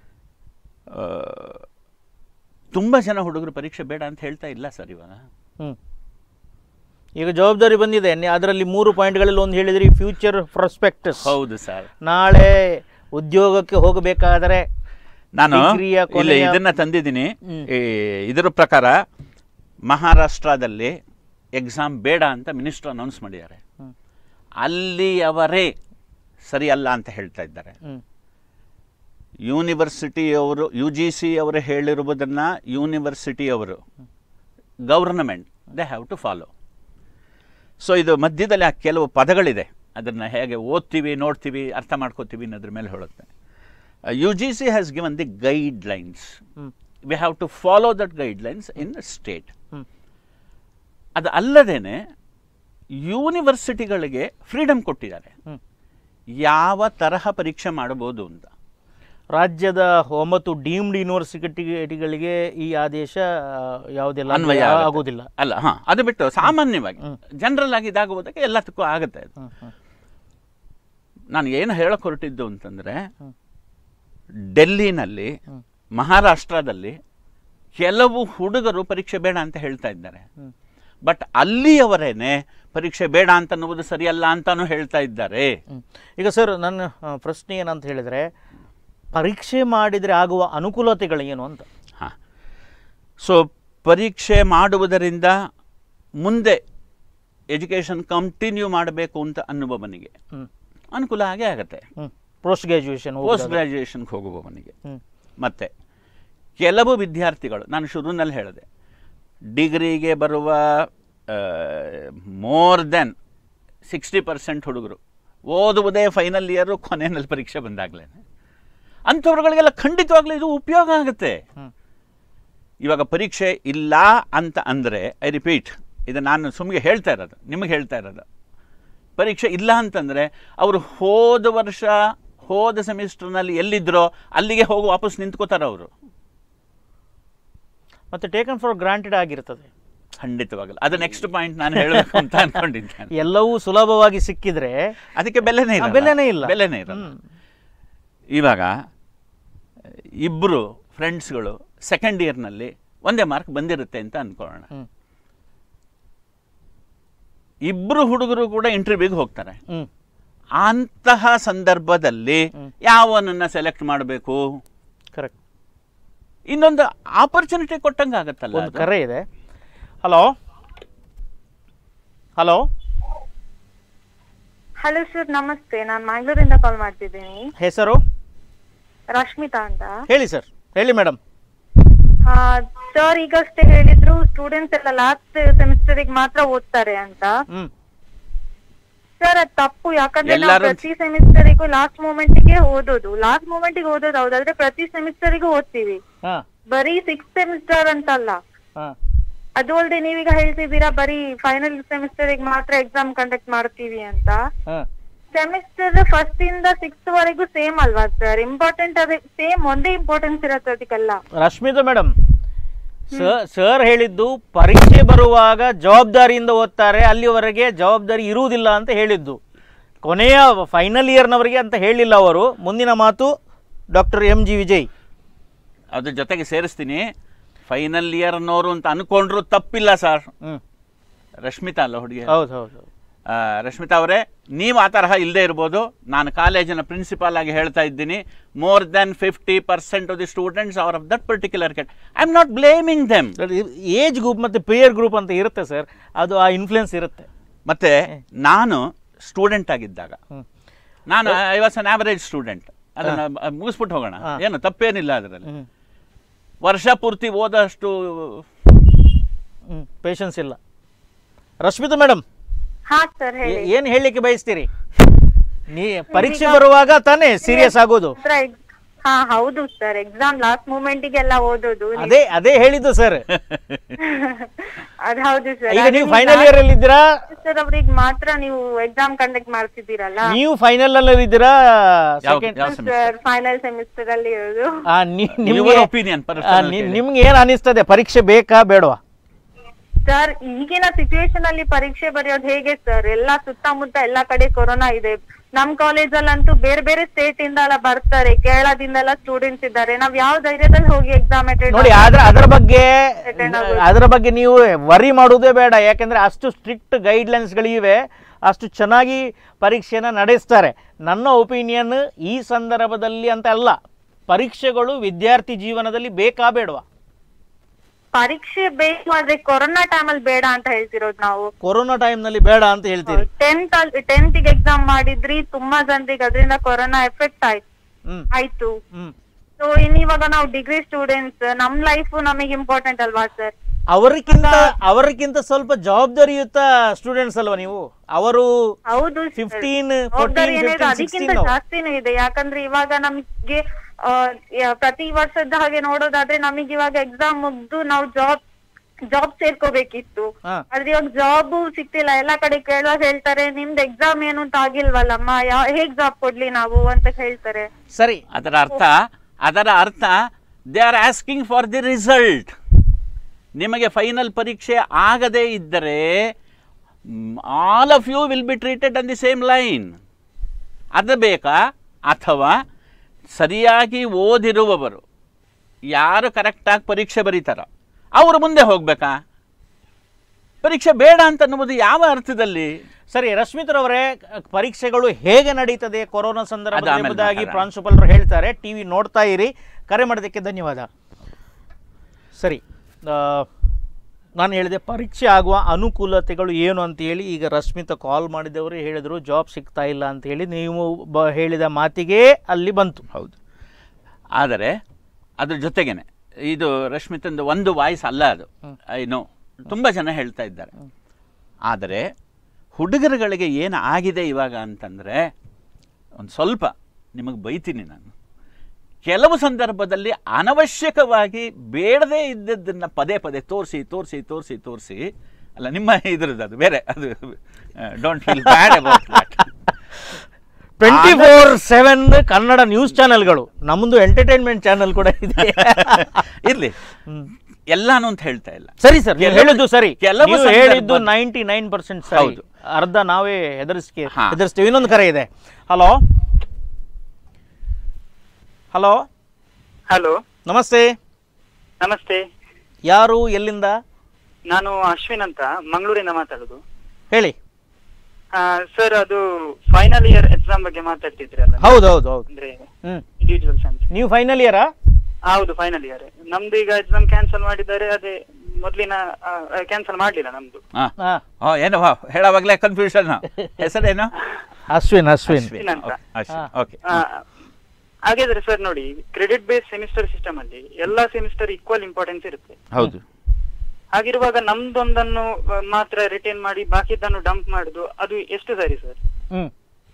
ತುಂಬ ಜನ ಹುಡುಗರು ಪರೀಕ್ಷೆ ಬೇಡ ಅಂತ ಹೇಳ್ತಾ ಇಲ್ಲ ಸರ್ ಇವಾಗ ಹ್ಮ್ ಈಗ ಜವಾಬ್ದಾರಿ ಬಂದಿದೆ ನಿ- ಅದರಲ್ಲಿ ಮೂರು ಪಾಯಿಂಟ್ಗಳಲ್ಲಿ ಒಂದು ಹೇಳಿದ್ರಿ ಫ್ಯೂಚರ್ ಪ್ರಾಸ್ಪೆಕ್ಟಸ್ ಹೌದು ಸರ್ ನಾಳೆ ಉದ್ಯೋಗಕ್ಕೆ ಹೋಗಬೇಕಾದರೆ ನಾನು ಡಿಗ್ರಿಯ ಇಲ್ಲಿ ಕೊನೆಯ- ಇದನ್ನ ತಂದಿದ್ದೀನಿ ಹ್ಮ್. ಈ ಇದರ ಪ್ರಕಾರ ಮಹಾರಾಷ್ಟ್ರದಲ್ಲಿ ಎಕ್ಸಾಮ್ ಬೇಡ ಅಂತ ಮಿನಿಸ್ಟರ್ ಅನೌನ್ಸ್ ಮಾಡಿದ್ದಾರೆ ಹ್ಮ್. ಅಲ್ಲಿಯವರೇ ಸರಿ ಅಲ್ಲ ಅಂತ ಹೇಳ್ತಾ ಇದ್ದಾರೆ ಹ್ಮ್ ಯೂನಿವರ್ಸಿಟಿಯವರು ಯು ಜಿ ಸಿ ಅವರು ಹೇಳಿರುವುದನ್ನು ಯೂನಿವರ್ಸಿಟಿಯವರು government they have to follow so ಇದು ಮಧ್ಯದಲ್ಲಿ ಆ ಕೆಲವು ಪದಗಳಿದೆ ಅದನ್ನು ಹೇಗೆ ಓದ್ತೀವಿ ನೋಡ್ತೀವಿ ಅರ್ಥ ಮಾಡ್ಕೋತೀವಿ ಅನ್ನೋದ್ರ ಮೇಲೆ ಹೇಳುತ್ತೆ U G C has given the guidelines hmm we have to follow that guidelines in the state hmm ಅದು ಅಲ್ಲದೇನೆ ಯೂನಿವರ್ಸಿಟಿಗಳಿಗೆ ಫ್ರೀಡಮ್ ಕೊಟ್ಟಿದ್ದಾರೆ ಹ್ಮ್ ಯಾವ ತರಹ ಪರೀಕ್ಷೆ ಮಾಡಬಹುದು ಅಂತ ರಾಜ್ಯದ ಒಂಬತ್ತು ಡೀಮ್ಡ್ ಯೂನಿವರ್ಸಿಟಿಗಳಿಗೆ ಈ ಆದೇಶ ಆ, ಯಾವುದೆಲ್ಲ ಅನ್ವಯ ಆಗುತ್ತೆ. ಆಗುವುದಿಲ್ಲ ಅಲ್ಲ ಹಾ ಅದು ಬಿಟ್ಟು ಸಾಮಾನ್ಯವಾಗಿ ಹ್ಮ್. ಜನರಲ್ ಆಗಿ ಇದಾಗುವುದಕ್ಕೆ ಎಲ್ಲದಕ್ಕೂ ಆಗುತ್ತೆ ಅದು ಹ್ಮ್, ಹ್ಮ್, ನಾನು ಏನು ಹೇಳಕ್ ಹೊರಟಿದ್ದು ಅಂತಂದ್ರೆ ಹ್ಮ್. ಡೆಲ್ಲಿನಲ್ಲಿ ಹ್ಮ್. ಮಹಾರಾಷ್ಟ್ರದಲ್ಲಿ ಕೆಲವು ಹುಡುಗರು ಪರೀಕ್ಷೆ ಬೇಡ ಅಂತ ಹೇಳ್ತಾ ಇದ್ದಾರೆ ಹ್ಮ್. ಬಟ್ ಅಲ್ಲಿಯವರೇನೆ ಪರೀಕ್ಷೆ ಬೇಡ ಅಂತ ಅನ್ನುವುದು ಸರಿಯಲ್ಲ ಅಂತಾನು ಹೇಳ್ತಾ ಇದ್ದಾರೆ ಹ್ಮ್. ಈಗ ಸರ್ ನನ್ನ ಆ, ಪ್ರಶ್ನೆ ಏನಂತ ಹೇಳಿದರೆ ಪರೀಕ್ಷೆ ಮಾಡಿದರೆ ಆಗುವ ಅನುಕೂಲತೆಗಳು ಏನು ಅಂತ ಹಾ ಸೊ ಪರೀಕ್ಷೆ ಮಾಡುವುದರಿಂದ ಮುಂದೆ ಎಜುಕೇಷನ್ ಕಂಟಿನ್ಯೂ ಮಾಡಬೇಕು ಅಂತ ಅನ್ನುವವನಿಗೆ ಹ್ಮ್. ಅನುಕೂಲ ಆಗೇ ಆಗತ್ತೆ ಹ್ಮ್. ಪೋಸ್ಟ್ ಗ್ರ್ಯಾಜುಯೇಷನ್ ಪೋಸ್ಟ್ ಗ್ರಾಜ್ಯುಯೇಷನ್ಗೆ ಹೋಗುವವನಿಗೆ ಹ್ಮ್. ಮತ್ತೆ ಕೆಲವು ವಿದ್ಯಾರ್ಥಿಗಳು ನಾನು ಶುರುವಿನಲ್ಲಿ ಹೇಳಿದೆ ಡಿಗ್ರಿಗೆ ಬರುವ ಮೋರ್ ದೆನ್ ಸಿಕ್ಸ್ಟಿ ಪರ್ಸೆಂಟ್ ಹುಡುಗರು ಓದುವುದೇ ಫೈನಲ್ ಇಯರು ಕೊನೆಯಲ್ಲಿ ಪರೀಕ್ಷೆ ಬಂದಾಗಲೇ ಅಂಥವ್ರುಗಳಿಗೆಲ್ಲ ಖಂಡಿತವಾಗ್ಲೂ ಇದು ಉಪಯೋಗ ಆಗುತ್ತೆ ಹ್ಮ್. ಇವಾಗ ಪರೀಕ್ಷೆ ಇಲ್ಲ ಅಂತ ಅಂದರೆ ಐ ರಿಪೀಟ್ ಇದು ನಾನು ಸುಮ್ಗೆ ಹೇಳ್ತಾ ಇರೋದು ನಿಮಗೆ ಹೇಳ್ತಾ ಇರೋದು ಪರೀಕ್ಷೆ ಇಲ್ಲ ಅಂತಂದರೆ ಅವರು ಹೋದ ವರ್ಷ ಹೋದ ಸೆಮಿಸ್ಟರ್ನಲ್ಲಿ ಎಲ್ಲಿದ್ದರೋ ಅಲ್ಲಿಗೆ ಹೋಗಿ ವಾಪಸ್ ನಿಂತ್ಕೋತಾರೆ ಅವರು ಮತ್ತೆ ಟೇಕನ್ ಫಾರ್ ಗ್ರಾಂಟೆಡ್ ಆಗಿರ್ತದೆ ಖಂಡಿತವಾಗಲ್ಲ ಅದು ನೆಕ್ಸ್ಟ್ ಪಾಯಿಂಟ್ ನಾನು ಹೇಳಬೇಕು ಅಂತ ಅನ್ಕೊಂಡಿದ್ದೇನೆ ಎಲ್ಲವೂ ಸುಲಭವಾಗಿ ಸಿಕ್ಕಿದ್ರೆ ಅದಕ್ಕೆ ಬೆಲೆನೇ ಆ, ಇಲ್ಲ ಬೆಲೆನೇ ಇಲ್ಲ ಬೆಲೆನೇ ಇರಲ್ಲ ಹ್ಮ್. ಇವಾಗ ಇಬ್ಬರು ಫ್ರೆಂಡ್ಸ್ಗಳು ಸೆಕೆಂಡ್ ಇಯರ್ನಲ್ಲಿ ಒಂದೇ ಮಾರ್ಕ್ ಬಂದಿರುತ್ತೆ ಅಂತ ಅನ್ಕೊಳ್ಳೋಣ ಹ್ಮ್. ಇಬ್ಬರು ಹುಡುಗರು ಕೂಡ ಇಂಟರ್ವ್ಯೂಗೆ ಹೋಗ್ತಾರೆ ಹ್ಮ್. ಅಂತಹ ಸಂದರ್ಭದಲ್ಲಿ ಹ್ಮ್. ಯಾವನನ್ನ ಸೆಲೆಕ್ಟ್ ಮಾಡಬೇಕು ಕರೆಕ್ಟ್ ಇನ್ನೊಂದು ಆಪರ್ಚುನಿಟಿ ಕೊಟ್ಟಂಗೆ ಆಗತ್ತಲ್ಲ ಒಂದು ಅದು? ಕರೆ ಇದೆ ಹಲೋ ಹಲೋ ಹಲೋ ಸರ್ ನಮಸ್ತೆ ನಾನು ಮ್ಯಾಂಗ್ಳೂರಿಂದ ಕಾಲ್ ಮಾಡ್ತಿದ್ದೀನಿ ಹೆಸರು ರಶ್ಮಿತಾ ಅಂತ ಹೇಳಿ ಸರ್ ಹೇಳಿ ಮೇಡಮ್ ಸರ್ ಈಗಷ್ಟೇ ಹೇಳಿದ್ರು ಸ್ಟೂಡೆಂಟ್ಸ್ ಎಲ್ಲ ಲಾಸ್ಟ್ ಸೆಮಿಸ್ಟರಿಗೆ ಮಾತ್ರ ಓದ್ತಾರೆ ಅಂತ ಹ್ಮ್ ಸರ್ ಅದು ತಪ್ಪು ಯಾಕಂದ್ರೆ ನಾವು ಎಲ್ಲರೂ- ಪ್ರತಿ ಸೆಮಿಸ್ಟರಿಗೂ ಲಾಸ್ಟ್ ಮೂಮೆಂಟ್ಗೆ ಓದೋದು ಲಾಸ್ಟ್ ಮೂಮೆಂಟ್ಗೆ ಓದೋದು ಹೌದಾದ್ರೆ ಪ್ರತಿ ಸೆಮಿಸ್ಟರಿಗೂ ಓದ್ತೀವಿ ಹಾ ಬರೀ ಸಿಕ್ಸ್ ಸೆಮಿಸ್ಟರ್ ಅಂತಲ್ಲ ಹಾ ಅದು ಅಲ್ಲದೆ ನೀವೀಗ ಹೇಳ್ತಿದ್ದೀರಾ ಬರೀ ಫೈನಲ್ ಸೆಮಿಸ್ಟರಿಗೆ ಮಾತ್ರ ಎಕ್ಸಾಮ್ ಕಂಡಕ್ಟ್ ಮಾಡ್ತೀವಿ ಅಂತ ಹಾ ಸೆಮಿಸ್ಟರ್ ಫಸ್ಟ್ ಇಂದ ಸಿಕ್ಸ್ ವರೆಗೂ ಸೇಮ್ ಅಲ್ವಾ ಸರ್ ಇಂಪಾರ್ಟೆಂಟ್ ಅದೇ ಸೇಮ್ ಒಂದೇ ಇಂಪಾರ್ಟೆನ್ಸ್ ಇರತ್ತೆ ಅದಕ್ಕೆಲ್ಲ ರಶ್ಮಿತಾ ಮೇಡಮ್ ಸರ್ ಹೇಳಿದ್ದು ಪರೀಕ್ಷೆ ಬರುವಾಗ ಜವಾಬ್ದಾರಿಯಿಂದ ಓದ್ತಾರೆ ಅಲ್ಲಿವರೆಗೆ ಜವಾಬ್ದಾರಿ ಇರುವುದಿಲ್ಲ ಅಂತ ಹೇಳಿದ್ದು ಕೊನೆಯ ಫೈನಲ್ ಇಯರ್ನವರಿಗೆ ಅಂತ ಹೇಳಿಲ್ಲ ಅವರು ಮುಂದಿನ ಮಾತು ಡಾಕ್ಟರ್ ಎಂ ಜಿ ವಿಜಯ್ ಅದ್ರ ಜೊತೆಗೆ ಸೇರಿಸ್ತೀನಿ ಫೈನಲ್ ಇಯರ್ ಅನ್ನೋರು ಅಂತ ಅನ್ಕೊಂಡ್ರು ತಪ್ಪಿಲ್ಲ ಸರ್ ಹ್ಮ್ ರಶ್ಮಿತಾ ಅಲ್ಲ ಹುಡುಗಿ ಹೌದು ಹೌದು ಆ, ರಶ್ಮಿತಾ ಅವರೇ ನೀವು ಆ ತರಹ ಇಲ್ಲದೆ ಇರ್ಬೋದು ನಾನು ಕಾಲೇಜಿನ ಪ್ರಿನ್ಸಿಪಾಲ್ ಆಗಿ ಹೇಳ್ತಾ ಇದ್ದೀನಿ more than fifty percent of the students our of that particular ಕೆಟ್ I am not blaming them age group ಮತ್ತು ಪೇಯರ್ ಗ್ರೂಪ್ ಅಂತ ಇರುತ್ತೆ ಸರ್ ಅದು ಆ ಇನ್ಫ್ಲುಯೆನ್ಸ್ ಇರುತ್ತೆ ಮತ್ತೆ ನಾನು ಸ್ಟೂಡೆಂಟ್ ಆಗಿದ್ದಾಗ ಹ್ಮ್. ನಾನು I was an average student ಅದನ್ನ ಬ- ಮುಗಿಸ್ಬಿಟ್ಟು ಹೋಗೋಣ ಹಾ. ಏನು ತಪ್ಪೇನಿಲ್ಲ ಅದರಲ್ಲಿ ಹ್ಮ್ ವರ್ಷ ಪೂರ್ತಿ ಓದೋಷ್ಟು ಹ್ಮ್ ಪೇಷನ್ಸ್ ಇಲ್ಲ ರಶ್ಮಿತಾ ಮೇಡಮ್ ಹಾ ಸರ್ ಹೇಳಿ ಏನು ಹೇಳಲಿಕ್ಕೆ ಬಯಸ್ತೀರಿ ನೀ ಪರೀಕ್ಷೆ ಬರುವಾಗ ತಾನೇ ಸೀರಿಯಸ್ ಆಗೋದು ಹತ್ರ ex- ಹಾ ಹೌದು ಸರ್ ಎಕ್ಸಾಮ್ ಲಾಸ್ಟ್ ಮೂಮೆಂಟಿಗೆಲ್ಲ ಓದೋದು ಅದೇ ಅದೇ ಹೇಳಿದ್ದು ಸರ್ ಅದ್ ಹೌದು ಸರ್ ಈಗ ನೀವು ಫೈನಲ್ ಇಯರ್ ಅಲ್ಲಿ ಇದ್ದೀರಾ ಸರ್ ಅವ್ರಿಗೆ ಮಾತ್ರ ನೀವು ಎಕ್ಸಾಮ್ ಕಂಡಕ್ಟ್ ಮಾಡ್ತಿದ್ದೀರಲ್ಲ ನೀವು ಫೈನಲ್ ಅಲ್ಲಿ ಇದ್ದೀರಾ ಯಾವ ಸೆಕೆಂಡ್ ಯಾವ semester? ಸರ್ ಫೈನಲ್ ಸೆಮಿಸ್ಟರ್ ಅಲ್ಲಿ ಇರೋದು Your opinion, personal opinion. ನಿಮ್ಗೆ ಏನ್ ಅನಿಸ್ತದೆ ಪರೀಕ್ಷೆ ಬೇಕಾ ಬೇಡವಾ ಸರ್ ಈಗಿನ ಸಿಚುವೇಶನ್ ಅಲ್ಲಿ ಪರೀಕ್ಷೆ ಬರೆಯೋದು ಹೇಗೆ ಸರ್ ಎಲ್ಲಾ ಸುತ್ತಮುತ್ತ ಎಲ್ಲಾ ಕಡೆ ಕೊರೋನಾ ಇದೆ ನಮ್ ಕಾಲೇಜಲ್ಲಂತೂ ಬೇರೆ ಬೇರೆ ಸ್ಟೇಟ್ ಇಂದ ಎಲ್ಲ ಬರ್ತಾರೆ ಕೇರಳದಿಂದ ಎಲ್ಲ ಸ್ಟೂಡೆಂಟ್ಸ್ ಇದ್ದಾರೆ ನಾವ್ ಯಾವ ಧೈರ್ಯದಲ್ಲಿ ಹೋಗಿ ಎಕ್ಸಾಮ್ ಅಟೆಂಡ್ ನೋಡಿ ಆದ್ರ ಅದರ ಬಗ್ಗೆ Attend ಆಗೋದು. ಅದರ ಬಗ್ಗೆ ನೀವು ವರಿ ಮಾಡುವುದೇ ಬೇಡ ಯಾಕೆಂದ್ರೆ ಅಷ್ಟು ಸ್ಟ್ರಿಕ್ಟ್ ಗೈಡ್ಲೈನ್ಸ್ಗಳಿವೆ ಅಷ್ಟು ಚೆನ್ನಾಗಿ ಪರೀಕ್ಷೆನ ನಡೆಸ್ತಾರೆ ನನ್ನ ಒಪಿನಿಯನ್ ಈ ಸಂದರ್ಭದಲ್ಲಿ ಅಂತ ಅಲ್ಲ ಪರೀಕ್ಷೆಗಳು ವಿದ್ಯಾರ್ಥಿ ಜೀವನದಲ್ಲಿ ಬೇಕಾ ಬೇಡವಾ ಪರೀಕ್ಷೆ ಬೇಕು ಆದ್ರೆ ಕೊರೋನಾ ಟೈಮ್ ಅಲ್ಲಿ ಬೇಡ ಅಂತ ಹೇಳ್ತಿರೋದು ನಾವು ಕೊರೋನಾ ಟೈಮ್ನಲ್ಲಿ ಬೇಡ ಅಂತ ಹೇಳ್ತೀರಿ ಟೆಂತ್ ಅಲ್ಲಿ ಟೆಂತ್ ಗೆ ಎಕ್ಸಾಮ್ ಮಾಡಿದ್ರಿ ತುಂಬಾ ಜನರಿಗೆ ಅದರಿಂದ ಕೊರೋನಾ ಎಫೆಕ್ಟ್ ಆಯ್ತು ಹ್ಮ್ ಆಯ್ತು ಹ್ಮ್ ಸೊ ಇನ್ ಇವಾಗ ನಾವು ಡಿಗ್ರಿ ಸ್ಟೂಡೆಂಟ್ಸ್ ನಮ್ ಲೈಫ್ ನಮಗೆ ಇಂಪಾರ್ಟೆಂಟ್ ಅಲ್ವಾ ಸರ್ ಅವರಿಗಿಂತ ಅವರಿಗಿಂತ ಸ್ವಲ್ಪ ಜವಾಬ್ದಾರಿಯುತ ಸ್ಟೂಡೆಂಟ್ಸ್ ಅಲ್ವಾ ನೀವು ಅವರು ಹೌದು sir. 15, 14, ಜವಾಬ್ದಾರಿ ಏನಿದೆ 15, ಅದಕ್ಕಿಂತ 16 ನಾವು. ಜಾಸ್ತಿನೂ ಇದೆ ಯಾಕಂದ್ರೆ ಇವಾಗ ನಮ್ಗೆ ಆ, ಯ- ಪ್ರತಿ ವರ್ಷದ ಹಾಗೆ ನೋಡೋದಾದ್ರೆ ನಮಗೆ ಇವಾಗ ಎಕ್ಸಾಮ್ ಮುಗ್ದು ನಾವು ಜಾಬ್ ಜಾಬ್ ಸೇರ್ಕೋಬೇಕಿತ್ತು ಹಾ. ಆದ್ರೆ ಇವಾಗ ಜಾಬ್ ಸಿಗ್ತಿಲ್ಲ ಎಲ್ಲಾ ಕಡೆ ಕೇಳುವಾಗ ಹೇಳ್ತಾರೆ ನಿಮ್ದು ಎಕ್ಸಾಮ್ ಏನು ಅಂತ ಆಗಿಲ್ವಲ್ಲಮ್ಮ ಯಾ ಹೇಗ್ ಜಾಬ್ ಕೊಡ್ಲಿ ನಾವು ಅಂತ ಹೇಳ್ತಾರೆ ಸರಿ ಅದರ ಅರ್ಥ ಅದರ ಅರ್ಥ they are asking for the result ನಿಮಗೆ ಫೈನಲ್ ಪರೀಕ್ಷೆ ಆಗದೇ ಇದ್ದರೆ all of you will be treated on the same line ಅದು ಬೇಕಾ ಅಥವಾ ಸರಿಯಾಗಿ ಓದಿರುವವರು ಯಾರು ಕರೆಕ್ಟಾಗಿ ಪರೀಕ್ಷೆ ಬರೀತಾರೋ ಅವರು ಮುಂದೆ ಹೋಗಬೇಕಾ ಪರೀಕ್ಷೆ ಬೇಡ ಅಂತ ಅನ್ನುವುದು ಯಾವ ಅರ್ಥದಲ್ಲಿ ಸರಿ ರಶ್ಮಿತ್ರವರೇ ಪರೀಕ್ಷೆಗಳು ಹೇಗೆ ನಡೀತದೆ ಕೊರೋನಾ ಅದು ಸಂದರ್ಭದಲ್ಲಿ ಆಮೇಲೆ ಎಂಬುದಾಗಿ ಮಾತಾಡೋಣ. ಪ್ರಾಂಶುಪಾಲರು ಹೇಳ್ತಾರೆ ಟಿವಿ ನೋಡ್ತಾ ಇರಿ ಕರೆ ಮಾಡೋದಕ್ಕೆ ಧನ್ಯವಾದ ಸರಿ ಆ, ನಾನು ಹೇಳಿದೆ ಪರೀಕ್ಷೆ ಆಗುವ ಅನುಕೂಲತೆಗಳು ಏನು ಅಂತ ಹೇಳಿ ಈಗ ರಶ್ಮಿತ ಕಾಲ್ ಮಾಡಿದವರು ಹೇಳಿದರು ಜಾಬ್ ಸಿಗ್ತಾ ಇಲ್ಲ ಅಂತ ಹೇಳಿ ನೀವು ಬ ಹೇಳಿದ ಮಾತಿಗೆ ಅಲ್ಲಿ ಬಂತು ಹೌದು ಆದರೆ ಅದ್ರ ಜೊತೆಗೇನೆ ಇದು ರಶ್ಮಿತಂದು ಒಂದು ವಾಯ್ಸ್ ಅಲ್ಲ ಅದು ಐ ನೋ ತುಂಬ ಜನ ಹೇಳ್ತಾ ಇದ್ದಾರೆ ಆದರೆ ಹುಡುಗರುಗಳಿಗೆ ಏನು ಆಗಿದೆ ಇವಾಗ ಅಂತಂದರೆ ಒಂದು ಸ್ವಲ್ಪ ನಿಮಗೆ ಬೈತೀನಿ ನಾನು ಕೆಲವು ಸಂದರ್ಭದಲ್ಲಿ ಅನವಶ್ಯಕವಾಗಿ ಬೇಡದೇ ಇದ್ದದ್ದನ್ನು ಪದೇ ಪದೇ ತೋರಿಸಿ ತೋರಿಸಿ ತೋರಿಸಿ ತೋರಿಸಿ ಅಲ್ಲ ನಿಮ್ಮ ಇದ್ರದ್ದು ಅದು ಬೇರೆ ಅದು don't feel bad about that twenty four seven Kannada news ಚಾನೆಲ್ಗಳು ನಮ್ಮದು ಎಂಟರ್ಟೈನ್ಮೆಂಟ್ ಚಾನೆಲ್ ಕೂಡ ಇದೆ ಇರಲಿ ಎಲ್ಲಾನು ಅಂತ ಹೇಳ್ತಾ ಇಲ್ಲ ಸರಿ ಸರ್ ನೀವು ಕೆಲವು- ಹೇಳಿದ್ದು ಸರಿ ಕೆಲವು ನೀವು ಸಂದರ್ಭ- ಹೇಳಿದ್ದು ನೈಂಟಿ ನೈನ್ ಪರ್ಸೆಂಟ್ ಸರಿ ಹೌದು. ಅರ್ಧ ನಾವೇ ಹೆದರಿಸ್ಕೆ ಹಾ. ಹೆದರಿಸ್ತೀವಿ ಇನ್ನೊಂದು ಕರೆ ಇದೆ ಹಲೋ ಹಲೋ ಹಲೋ ನಮಸ್ತೆ ನಮಸ್ತೆ ಯಾರು ಎಲ್ಲಿಂದ ನಾನು ಅಶ್ವಿನ್ ಅಂತ ಮಂಗಳೂರಿಂದ ಮಾತಾಡುದು ಹೇಳಿ ಸರ್ ಅದು ಫೈನಲ್ ಇಯರ್ ಎಕ್ಸಾಮ್ ಬಗ್ಗೆ ಮಾತಾಡ್ತಿದ್ರಲ್ಲ ಹೌದು ಹೌದು ಹೌದು ಅಂದ್ರೆ ಹ್ಮ್ ಇಂಡಿವಿಜುವಲ್ಸ್ ಅಂತ ನೀವು ಫೈನಲ್ ಇಯರಾ ಹೌದು ಫೈನಲ್ ಇಯರ್ ನಮ್ದು ಈಗ ಎಕ್ಸಾಮ್ ಕ್ಯಾನ್ಸಲ್ ಮಾಡಿದ್ದಾರೆ ಅದೇ ಮೊದ್ಲಿನ ಕ್ಯಾನ್ಸಲ್ ಮಾಡ್ಲಿಲ್ಲ ನಮ್ದು ಹಾಂ ಹಾ ಓ ಏನು ವಾ ಹೇಳೋವಾಗಲೇ ಕನ್ಫ್ಯೂಷನ್ ಹೆಸರೇನು ಅಶ್ವಿನ್ ಅಶ್ವಿನ್ ಅಶ್ವಿನ್ ಅಂತ. ಅಶ್ವಿನ್ ಹಾ. ಓಕೆ ಆ, ಹಾಗಾದ್ರೆ ಸರ್ ನೋಡಿ ಕ್ರೆಡಿಟ್ ಬೇಸ್ ಸೆಮಿಸ್ಟರ್ ಸಿಸ್ಟಮ್ ಅಲ್ಲಿ ಎಲ್ಲಾ ಸೆಮಿಸ್ಟರ್ ಈಕ್ವಲ್ ಇಂಪಾರ್ಟೆನ್ಸ್ ಇರುತ್ತೆ ಹೌದು ಹಾಗಿರುವಾಗ ನಮ್ದೊಂದನ್ನು ಆ, ಮಾತ್ರ ರಿಟೈನ್ ಮಾಡಿ ಬಾಕಿದ್ದನ್ನು ಡಂಪ್ ಮಾಡುದು ಅದು ಎಷ್ಟು ಸರಿ ಸರ್ ಹ್ಮ್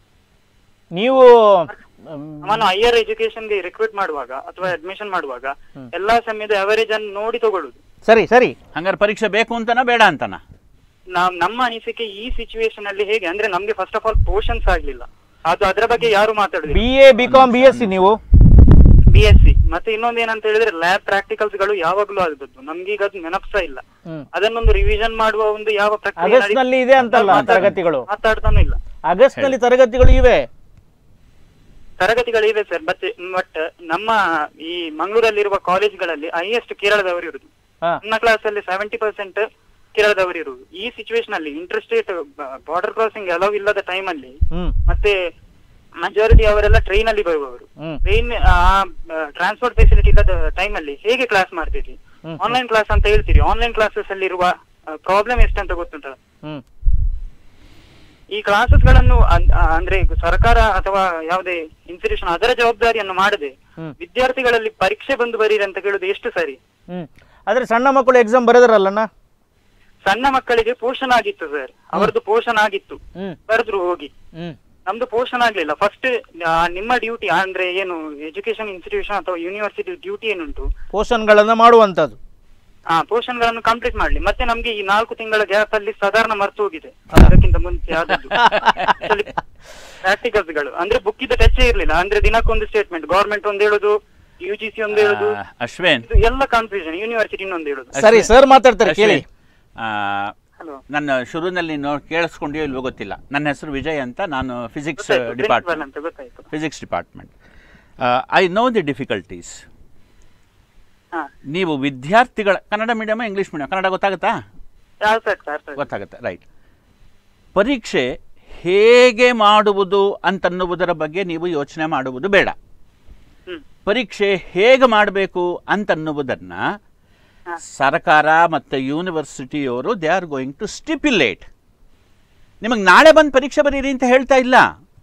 ನೀವು ಮ್, ಅವನು ಹೈಯರ್ ಎಜುಕೇಶನ್ ಗೆ ರಿಕ್ರೂಟ್ ಮಾಡುವಾಗ ಅಥವಾ ಅಡ್ಮಿಷನ್ ಮಾಡುವಾಗ ಎಲ್ಲಾ ಸಮಯದ ಅವರೇಜ್ ಅನ್ನು ನೋಡಿ ತಗೊಳ್ಳುದು ಸರಿ ಸರಿ ಹಂಗಾರೆ ಪರೀಕ್ಷೆ ಬೇಕು ಅಂತನಾ ಬೇಡ ಅಂತನಾ ನಾವ್ ನಮ್ಮ ಅನಿಸಿಕೆ ಈ ಸಿಚುವೇಶನ್ ಅಲ್ಲಿ ಹೇಗೆ ಅಂದ್ರೆ ನಮ್ಗೆ ಫಸ್ಟ್ ಆಫ್ ಆಲ್ ಪೋರ್ಷನ್ಸ್ ಆಗ್ಲಿಲ್ಲ ಅದು ಅದರ ಬಗ್ಗೆ ಯಾರು ಮಾತಾಡುದಿಲ್ಲ B A B com B S C ನೀವು ಬಿ ಎಸ್ ಸಿ ಮತ್ತೆ ಇನ್ನೊಂದು ಏನಂತ ಹೇಳಿದ್ರೆ ಲ್ಯಾಬ್ ಪ್ರಾಕ್ಟಿಕಲ್ಸ್ ಗಳು ಯಾವಾಗ್ಲೂ ಆಗದದ್ದು ನಮ್ಗೆ ಈಗ ಅದು ನೆನಪ್ಸ ಇಲ್ಲ ಹ್ಮ್ ಅದನ್ನೊಂದು ರಿವಿಷನ್ ಮಾಡುವ ಒಂದು ಯಾವ ಪ್ರಕ್ರಿಯೆ ಆಗಸ್ಟ್ ನಡೀ- ನಲ್ಲಿ ಇದೆ ಅಂತಲ್ಲ ಮಾತಾಡ್- ತರಗತಿಗಳು ಮಾತಾಡ್ತಾನೂ ಇಲ್ಲ ಆಗಸ್ಟ್ ನಲ್ಲಿ ತರಗತಿಗಳು ಇವೆ ತರಗತಿಗಳಿವೆ ಸರ್ ಬಟ್ ಬಟ್ ನಮ್ಮ ಈ ಮಂಗಳೂರಲ್ಲಿರುವ ಕಾಲೇಜ್ಗಳಲ್ಲಿ ಹೈಯೆಸ್ಟ್ ಕೇರಳದವರು ಇರುದು ಹಾ ನನ್ನ ಕ್ಲಾಸ್ ಅಲ್ಲಿ ಸೆವೆಂಟಿ ಪರ್ಸೆಂಟ್ ಕೇರಳದವರು ಇರುವುದು ಈ ಸಿಚುವೇಶನ್ ಅಲ್ಲಿ ಇಂಟರ್ಸ್ಟೇಟ್ ಬಾರ್ಡರ್ ಕ್ರಾಸಿಂಗ್ ಅಲೌ ಇಲ್ಲದ ಟೈಮ್ ಅಲ್ಲಿ ಹ್ಮ್ ಮತ್ತೆ ಮೆಜಾರಿಟಿ ಅವರೆಲ್ಲ ಟ್ರೈನ್ ಅಲ್ಲಿ ಬರುವವರು ಹ್ಮ್ ಟ್ರೈನ್ ಟ್ರಾನ್ಸ್ಪೋರ್ಟ್ ಫೆಸಿಲಿಟಿ ಇಲ್ಲದ ಟೈಮ್ ಅಲ್ಲಿ ಹೇಗೆ ಕ್ಲಾಸ್ ಮಾಡ್ತೀರಿ ಹ್ಮ್. ಆನ್ಲೈನ್ ಕ್ಲಾಸ್ ಅಂತ ಹೇಳ್ತೀರಿ ಆನ್ಲೈನ್ ಕ್ಲಾಸಸ್ ಅಲ್ಲಿ ಇರುವ ಪ್ರಾಬ್ಲಮ್ ಎಷ್ಟಂತ ಗೊತ್ತುಂಟಲ್ಲ ಹ್ಮ್ ಈ ಕ್ಲಾಸಸ್ ಗಳನ್ನು ಅನ್- ಆ, ಅಂದ್ರೆ ಈಗ ಸರ್ಕಾರ ಅಥವಾ ಯಾವುದೇ ಇನ್ಸ್ಟಿಟ್ಯೂಷನ್ ಅದರ ಜವಾಬ್ದಾರಿಯನ್ನು ಮಾಡದೆ ಹ್ಮ್. ವಿದ್ಯಾರ್ಥಿಗಳಲ್ಲಿ ಪರೀಕ್ಷೆ ಬಂದು ಬರೀರಿ ಅಂತ ಕೇಳುದು ಎಷ್ಟು ಸರಿ ಹ್ಮ್ ಆದ್ರೆ ಸಣ್ಣ ಮಕ್ಕಳು ಎಕ್ಸಾಮ್ ಬರೆದ್ರಲ್ಲಣ್ಣ ಸಣ್ಣ ಮಕ್ಕಳಿಗೆ ಪೋಷಣ ಆಗಿತ್ತು ಸರ್ ಅವರದ್ದು ಪೋಷಣ ಆಗಿತ್ತು ಹ್ಮ್ ಬರೆದ್ರು ಹೋಗಿ ಹ್ಮ್ ನಮ್ದು ಪೋಷಣ ಆಗ್ಲಿಲ್ಲ ಫಸ್ಟ್ ನಿಮ್ಮ ಡ್ಯೂಟಿ ಅಂದ್ರೆ ಏನು ಎಜುಕೇಶನ್ ಇನ್ಸ್ಟಿಟ್ಯೂಷನ್ ಅಥವಾ ಯೂನಿವರ್ಸಿಟಿ ಡ್ಯೂಟಿ ಏನುಂಟು ಪೋಷನ್ಗಳನ್ನ ಮಾಡುವಂತದ್ದು ಆ ಪೋರ್ಷನ್ ಗಳನ್ನು ಕಂಪ್ಲೀಟ್ ಮಾಡ್ಲಿ ಮತ್ತೆ ನಮ್ಗೆ ಈ ನಾಲ್ಕು ತಿಂಗಳ ಗ್ಯಾಪ್ ಅಲ್ಲಿ ಸಾಧಾರಣ ಮರ್ತು ಹೋಗಿದೆ ಅದಕ್ಕಿಂತ ಮುಂಚೆ ಆದದ್ದು ಪ್ರಾಕ್ಟಿಕಲ್ಸ್ ಗಳು ಅಂದ್ರೆ ಬುಕ್ ಇದ್ದ ಟಚ್ ಇರ್ಲಿಲ್ಲ ಅಂದ್ರೆ ದಿನಕ್ಕೊಂದು ಸ್ಟೇಟ್ಮೆಂಟ್ ಗವರ್ಮೆಂಟ್ ಒಂದ್ ಹೇಳುದು ಯು ಜಿ ಸಿ ಒಂದ್ ಹೇಳುದು ಆ, ಅಶ್ವಿನ್ ಇದು ಎಲ್ಲ ಕನ್ಫ್ಯೂಷನ್ ಯೂನಿವರ್ಸಿಟಿ ಇನ್ನೊಂದು ಹೇಳುದು ಸರಿ ಸರ್ ಮಾತಾಡ್ತಾರೆ ಕೇಳಿ ಅಶ್ವಿನ್, ಆ, ಹಲೋ ನನ್ನ ಶುರುವಿನಲ್ಲಿ ನೋ ಕೇಳಿಸ್ಕೊಂಡಿಯೋ ಇಲ್ವೋ ಗೊತ್ತಿಲ್ಲ ನನ್ನ ಹೆಸರು ವಿಜಯ್ ಅಂತ ನಾನು ಫಿಸಿಕ್ಸ್ ಗೊತ್ತಾಯ್ತು ಪ್ರಿನ್ಸಿಪಲ್ ಡಿಪಾರ್ಟ್ಮೆಂಟ್ ಅಂತ ಗೊತ್ತಾಯ್ತು physics department I know the difficulties ಹಾ ನೀವು ವಿದ್ಯಾರ್ಥಿಗಳ Kannada medium English medium Kannada ಗೊತ್ತಾಗುತ್ತಾ ಅರ್ಥ ಆಗ್ತಾ ಅರ್ಥ ಆಗ್ತಾ. ಗೊತ್ತಾಗುತ್ತೆ ರೈಟ್ ಪರೀಕ್ಷೆ ಹೇಗೆ ಮಾಡುವುದು ಅಂತನ್ನುವುದರ ಬಗ್ಗೆ ನೀವು ಯೋಚನೆ ಮಾಡುವುದು ಬೇಡ ಹ್ಮ್ ಪರೀಕ್ಷೆ ಹೇಗೆ ಮಾಡಬೇಕು ಅಂತನ್ನುವುದನ್ನು ಹಾ. ಸರ್ಕಾರ ಮತ್ತು ಯೂನಿವರ್ಸಿಟಿಯವರು they are going to stipulate ನಿಮಗೆ ನಾಳೆ ಬಂದು ಪರೀಕ್ಷೆ ಬರೀರಿ ಅಂತ ಹೇಳ್ತಾ ಇಲ್ಲ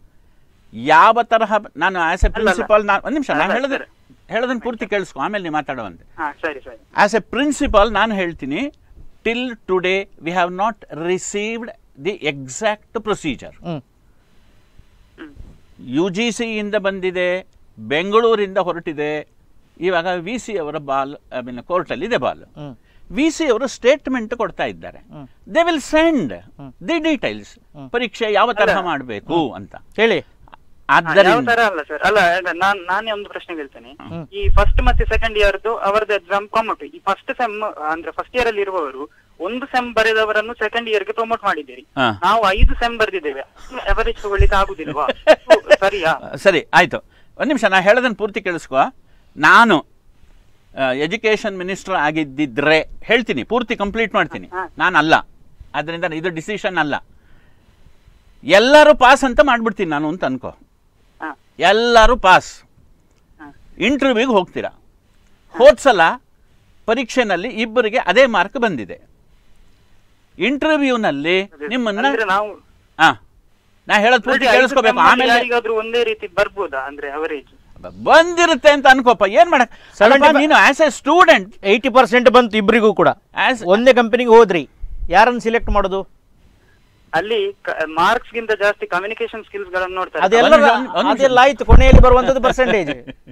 ಯಾವ ತರಹ ನಾನು ಆಸ್ ಎ ಅಲ್ಲ, ಅಲ್ಲ. ಪ್ರಿನ್ಸಿಪಾಲ್ ನಾನು ಒಂದು ನಿಮಿಷ ನಾನು ಅಲ್ಲ, ಹೇಳೋದು ಸರಿ. ಹೇಳೋದನ್ನು ಪೂರ್ತಿ ಕೇಳಿಸ್ಕೊ ಆಮೇಲೆ ನೀವು ಮಾತಾಡುವಂತೆ ಹಾ ಸರಿ ಸರಿ ಆಸ್ ಎ ಪ್ರಿನ್ಸಿಪಾಲ್ ನಾನು ಹೇಳ್ತೀನಿ till today we have not received the exact procedure hmm hmm U G ಸಿಯಿಂದ ಬಂದಿದೆ ಬೆಂಗಳೂರಿಂದ ಹೊರಟಿದೆ ಇವಾಗ ವಿ ಸಿ ಅವರ ಬಾಲ್ ಐ ಮೀನ್ ಕೋರ್ಟಲ್ಲಿ ಇದೆ ಬಾಲ್ ಹ್ಮ್ ವಿ ಸಿ ಅವರು ಸ್ಟೇಟ್ಮೆಂಟ್ ಕೊಡ್ತಾ ಇದ್ದಾರೆ ಹ್ಮ್. They will send the details ಪರೀಕ್ಷೆ ಯಾವ ತರಹ ಅಲ್ಲ. ಮಾಡಬೇಕು ಅಂತ ಹೇಳಿ ಯಾವ ಆದ್ದರಿಂದ ತರ ಅಲ್ಲ ಸರ್ ಅಲ್ಲ ಅಲ್ಲ, ನಾನ್ ನಾನೇ ಒಂದು ಪ್ರಶ್ನೆ ಕೇಳ್ತೇನೆ ಈ ಫಸ್ಟ್ ಮತ್ತೆ ಸೆಕೆಂಡ್ ಇಯರ್ದು ಅವರದ್ದು ಎಕ್ಸಾಮ್ ಪ್ರಮೋಟ್ ಈ ಫಸ್ಟ್ ಸೆಮ್ ಅಂದ್ರೆ ಫಸ್ಟ್ ಇಯರ್ ಅಲ್ಲಿ ಇರುವವರು ಒಂದು ಸೆಮ್ ಬರೆದವರನ್ನು ಸೆಕೆಂಡ್ ಇಯರ್ ಗೆ ಪ್ರಮೋಟ್ ಮಾಡಿದ್ದೀರಿ ಹಾ. ನಾವು ಐದು ಸೆಮ್ ಬರೆದಿದ್ದೇವೆ ಅವರೇಜ್ ತಗೊಳ್ಳಿಕ್ಕೆ ಆಗುದಿಲ್ವಾ ಸರಿಯಾ ಸರಿ ಆಯ್ತು ಒಂದು ನಿಮಿಷ ನಾ ಹೇಳೋದನ್ನು ಪೂರ್ತಿ ಕೇಳಿಸ್ಕೊ ನಾನು ಎಜುಕೇಷನ್ ಮಿನಿಸ್ಟರ್ ಆಗಿದ್ದಿದ್ರೆ ಹೇಳ್ತೀನಿ ಪೂರ್ತಿ ಕಂಪ್ಲೀಟ್ ಮಾಡ್ತೀನಿ ಹಾ. ನಾನು ಅಲ್ಲ ಅದರಿಂದ ಇದು ಡಿಸಿಷನ್ ಅಲ್ಲ ಎಲ್ಲರೂ ಪಾಸ್ ಅಂತ ಮಾಡ್ಬಿಡ್ತೀನಿ ನಾನು ಅಂತ ಅನ್ಕೋ ಹಾ. ಎಲ್ಲರೂ ಪಾಸ್ ಹಾ. ಇಂಟರ್ವ್ಯೂಗೆ ಹೋಗ್ತೀರಾ ಹೋದ್ಸಲ ಪರೀಕ್ಷೆನಲ್ಲಿ ಇಬ್ಬರಿಗೆ ಅದೇ ಮಾರ್ಕ್ ಬಂದಿದೆ ಇಂಟರ್ವ್ಯೂನಲ್ಲಿ ನಿಮ್ಮನ್ನ ಅಂದ್ರೆ ನಾವು ಹಾ ನಾ ಹೇಳೋದು ಪೂರ್ತಿ ಐದು ಕೇಳಿಸ್ಕೋಬೇಕು sem ಅಲ್ಲಿ ಆಮೇಲೆ ಯಾರಿಗಾದ್ರೂ ಒಂದೇ ರೀತಿ ಬರ್ಬೋದಾ ಅಂದ್ರೆ ಅವರೇಜ್ ಬಂದಿರುತ್ತೆ ಅಂತ ಅನ್ಕೋಪ ಏನ್ ಮಾಡಕ್ Seventy ಅಲ್ಲಪ್ಪ, ನೀನು as a student eighty percent ಬಂತು ಇಬ್ಬರಿಗೂ ಕೂಡ ಆಸ್ ಒಂದೇ ಕಂಪನಿಗೆ ಹೋದ್ರಿ ಯಾರನ್ನು ಸಿಲೆಕ್ಟ್ ಮಾಡೋದು ಅಲ್ಲಿ ಮಾರ್ಕ್ಸ್ ಗಿಂತ ಜಾಸ್ತಿ ಕಮ್ಯುನಿಕೇಶನ್ ಸ್ಕಿಲ್ಸ್ ಗಳನ್ನು ನೋಡ್ತಾರೆ ಅದೆಲ್ಲ ಒಂದ್ ನಿಮಿಷ, ಒಂದ್ ನಿಮಿಷ. ಅದೆಲ್ಲ ಆಯ್ತು ಕೊನೆಯಲ್ಲಿ ಬರುವಂತದ್ದು ಪರ್ಸೆಂಟೇಜ್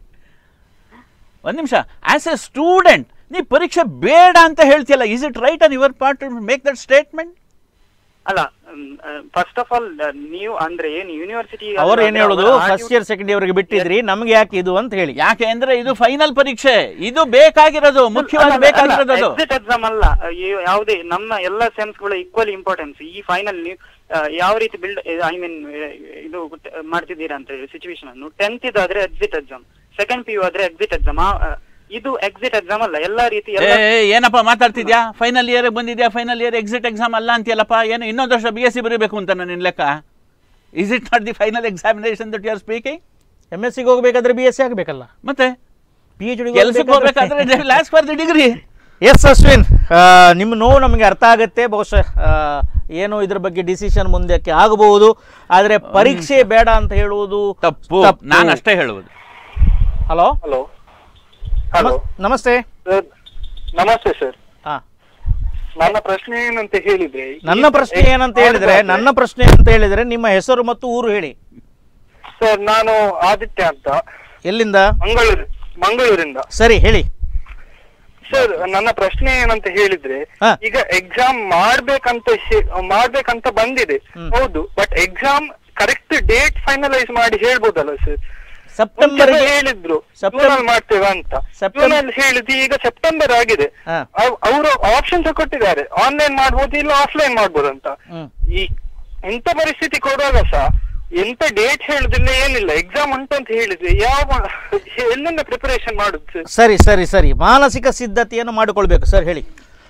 ಒಂದ್ ನಿಮಿಷ ಆಸ್ ಎ ಸ್ಟೂಡೆಂಟ್ ನೀ ಪರೀಕ್ಷೆ ಬೇಡ ಅಂತ ಹೇಳ್ತಿಯಲ್ಲ is it right on your part make that statement ಅಲ್ಲ ಫಸ್ಟ್ ಆಫ್ ಆಲ್ ನೀವು ಅಂದ್ರೆ ಏನು ಯೂನಿವರ್ಸಿಟಿ ಅವ್ರು ಏನ್ ಹೇಳುದು ಫಸ್ಟ್ ಇಯರ್ ಸೆಕೆಂಡ್ ಇಯರ್ಗೆ ಬಿಟ್ಟಿದ್ರಿ ನಮ್ಗೆ ಯಾಕೆ ಇದು ಅಂತ ಹೇಳಿ ಯಾಕೆ ಅಂದ್ರೆ ಇದು ಫೈನಲ್ ಪರೀಕ್ಷೆ ಇದು ಬೇಕಾಗಿರೋದು ಮುಖ್ಯವಾಗಿ ಬೇಕಾಗಿರೋದು ಅದು ಎಕ್ಸಿಟ್ ಎಕ್ಸಾಮ್ ಅಲ್ಲ ಈ ಯಾವುದೇ ನಮ್ಮ ಎಲ್ಲ ಸೆಮ್ಸ್ ಗಳು ಈಕ್ವಲ್ ಇಂಪಾರ್ಟೆನ್ಸ್ ಈ ಫೈನಲ್ ನೀವು ಆ, ಯಾವ ರೀತಿ ಬಿಲ್ಡ್ ಐ ಮೀನ್ ಇದು ಮಾಡ್ತಿದ್ದೀರಾ ಅಂತ ಹೇಳಿ ಸಿಚುವೇಶನ್ ಅನ್ನು ಟೆಂತ್ ಇದಾದ್ರೆ exit exam second P U ಆದ್ರೆ ಎಕ್ಸಿಟ್ ಎಕ್ಸಾಮ್ ಇದು ಎಕ್ಸಿಟ್ ಎಕ್ಸಾಮ್ ಅಲ್ಲ ಎಲ್ಲಾ ರೀತಿ ಏ ಎಲ್ಲ ಏ, ಏನಪ್ಪ ಮಾತಾಡ್ತಿದ್ಯಾ ಫೈನಲ್ ಇಯರ್ ಬಂದಿದ್ಯಾ ಫೈನಲ್ ಇಯರ್ ಎಕ್ಸಿಟ್ ಎಕ್ಸಾಮ್ ಅಲ್ಲ ಅಂತೀಯಲ್ಲಪ್ಪ ಏನು ಇನ್ನೊಂದು ವರ್ಷ ಬಿ ಎಸ್ ಸಿ ಬರೀಬೇಕು ಅಂತ ನಿನ್ನ ಲೆಕ್ಕ is it not the final examination that you are speaking M S ಸಿಗೆ ಹೋಗ್ಬೇಕಾದ್ರೆ ಬಿ ಎಸ್ ಸಿ ಆಗಬೇಕಲ್ಲ ಮತ್ತೆ ಪಿ ಎಚ್ ಡಿ ಕೆಲ್ಸಕ್ಕೆ ಹೋಗ್ಬೇಕಾದ್ರೆ last for the degree yes Ashwin ಆ, ನಿಮ್ಮ ನೋವು ನಮಗೆ ಅರ್ಥ ಆಗುತ್ತೆ ಬಹುಶಃ ಆ, ಏನು ಇದ್ರ ಬಗ್ಗೆ ಡಿಸಿಷನ್ ಮುಂದಕ್ಕೆ ಆಗಬಹುದು ಆದ್ರೆ ಪರೀಕ್ಷೆ ಬೇಡ ಅಂತ ಹೇಳುವುದು ತಪ್ಪು ನಾನು ಅಷ್ಟೇ ಹೇಳುವುದು ಹಲೋ ಹಲೋ ಹಲೋ ನಮಸ್ತೆ ಸರ್ ನಮಸ್ತೆ ಸರ್ ಹಾ ನನ್ನ ಪ್ರಶ್ನೆ ಏನಂತ ಹೇಳಿದ್ರೆ ನನ್ನ ಪ್ರಶ್ನೆ ಏನಂತ ಹೇಳಿದ್ರೆ ನನ್ನ ಪ್ರಶ್ನೆ ಅಂತ ಹೇಳಿದ್ರೆ ನಿಮ್ಮ ಹೆಸರು ಮತ್ತು ಊರು ಹೇಳಿ ಸರ್ ನಾನು ಆದಿತ್ಯ ಅಂತ ಎಲ್ಲಿಂದ ಮಂಗಳೂರು ಮಂಗಳೂರಿಂದ ಸರಿ ಹೇಳಿ ಸರ್ ನನ್ನ ಪ್ರಶ್ನೆ ಏನಂತ ಹೇಳಿದ್ರೆ ಹಾ. ಈಗ ಎಕ್ಸಾಮ್ ಮಾಡ್ಬೇಕಂತ ಹೇ- ಮಾಡ್ಬೇಕಂತ ಬಂದಿದೆ ಹ್ಮ್. ಹೌದು but exam correct date finalise ಮಾಡಿ ಹೇಳ್ಬೋದಲ್ಲ ಸರ್ ಸೆಪ್ಟೆಂಬರ್ ಮುಂಚೆ ಹೇಳಿದ್ರು ಸೆಪ್ಟೆಂಬರ್- ಜೂನಲ್ಲಿ ಮಾಡ್ತೇವೆ ಅಂತ ಸೆಪ್ಟೆಂಬರ್- ಜೂನಲ್ಲಿ ಹೇಳಿದ್ದು ಈಗ ಸೆಪ್ಟೆಂಬರ್ ಆಗಿದೆ ಹಾ. ಅವರು ಆಪ್ಷನ್ಸ್ ಕೊಟ್ಟಿದ್ದಾರೆ ಆನ್ಲೈನ್ ಮಾಡ್ಬೋದು ಇಲ್ಲ ಆಫ್ಲೈನ್ ಮಾಡ್ಬೋದು ಅಂತ ಹ್ಮ್ ಈ ಎಂತ ಪರಿಸ್ಥಿತಿ ಕೊಡುವಾಗ ಸಹ ಎಂತ ಡೇಟ್ ಹೇಳುದಿಲ್ಲ ಏನಿಲ್ಲ ಎಕ್ಸಾಮ್ ಉಂಟು ಅಂತ ಹೇಳಿದ್ರೆ ಯಾವ ಎಲ್ಲಿಂದ ಪ್ರಿಪರೇಷನ್ ಮಾಡುದು ಸರ್ ಸರಿ ಸರಿ ಸರಿ ಮಾನಸಿಕ ಸಿದ್ಧತೆಯನ್ನು ಮಾಡಿಕೊಳ್ಬೇಕು ಸರ್ ಹೇಳಿ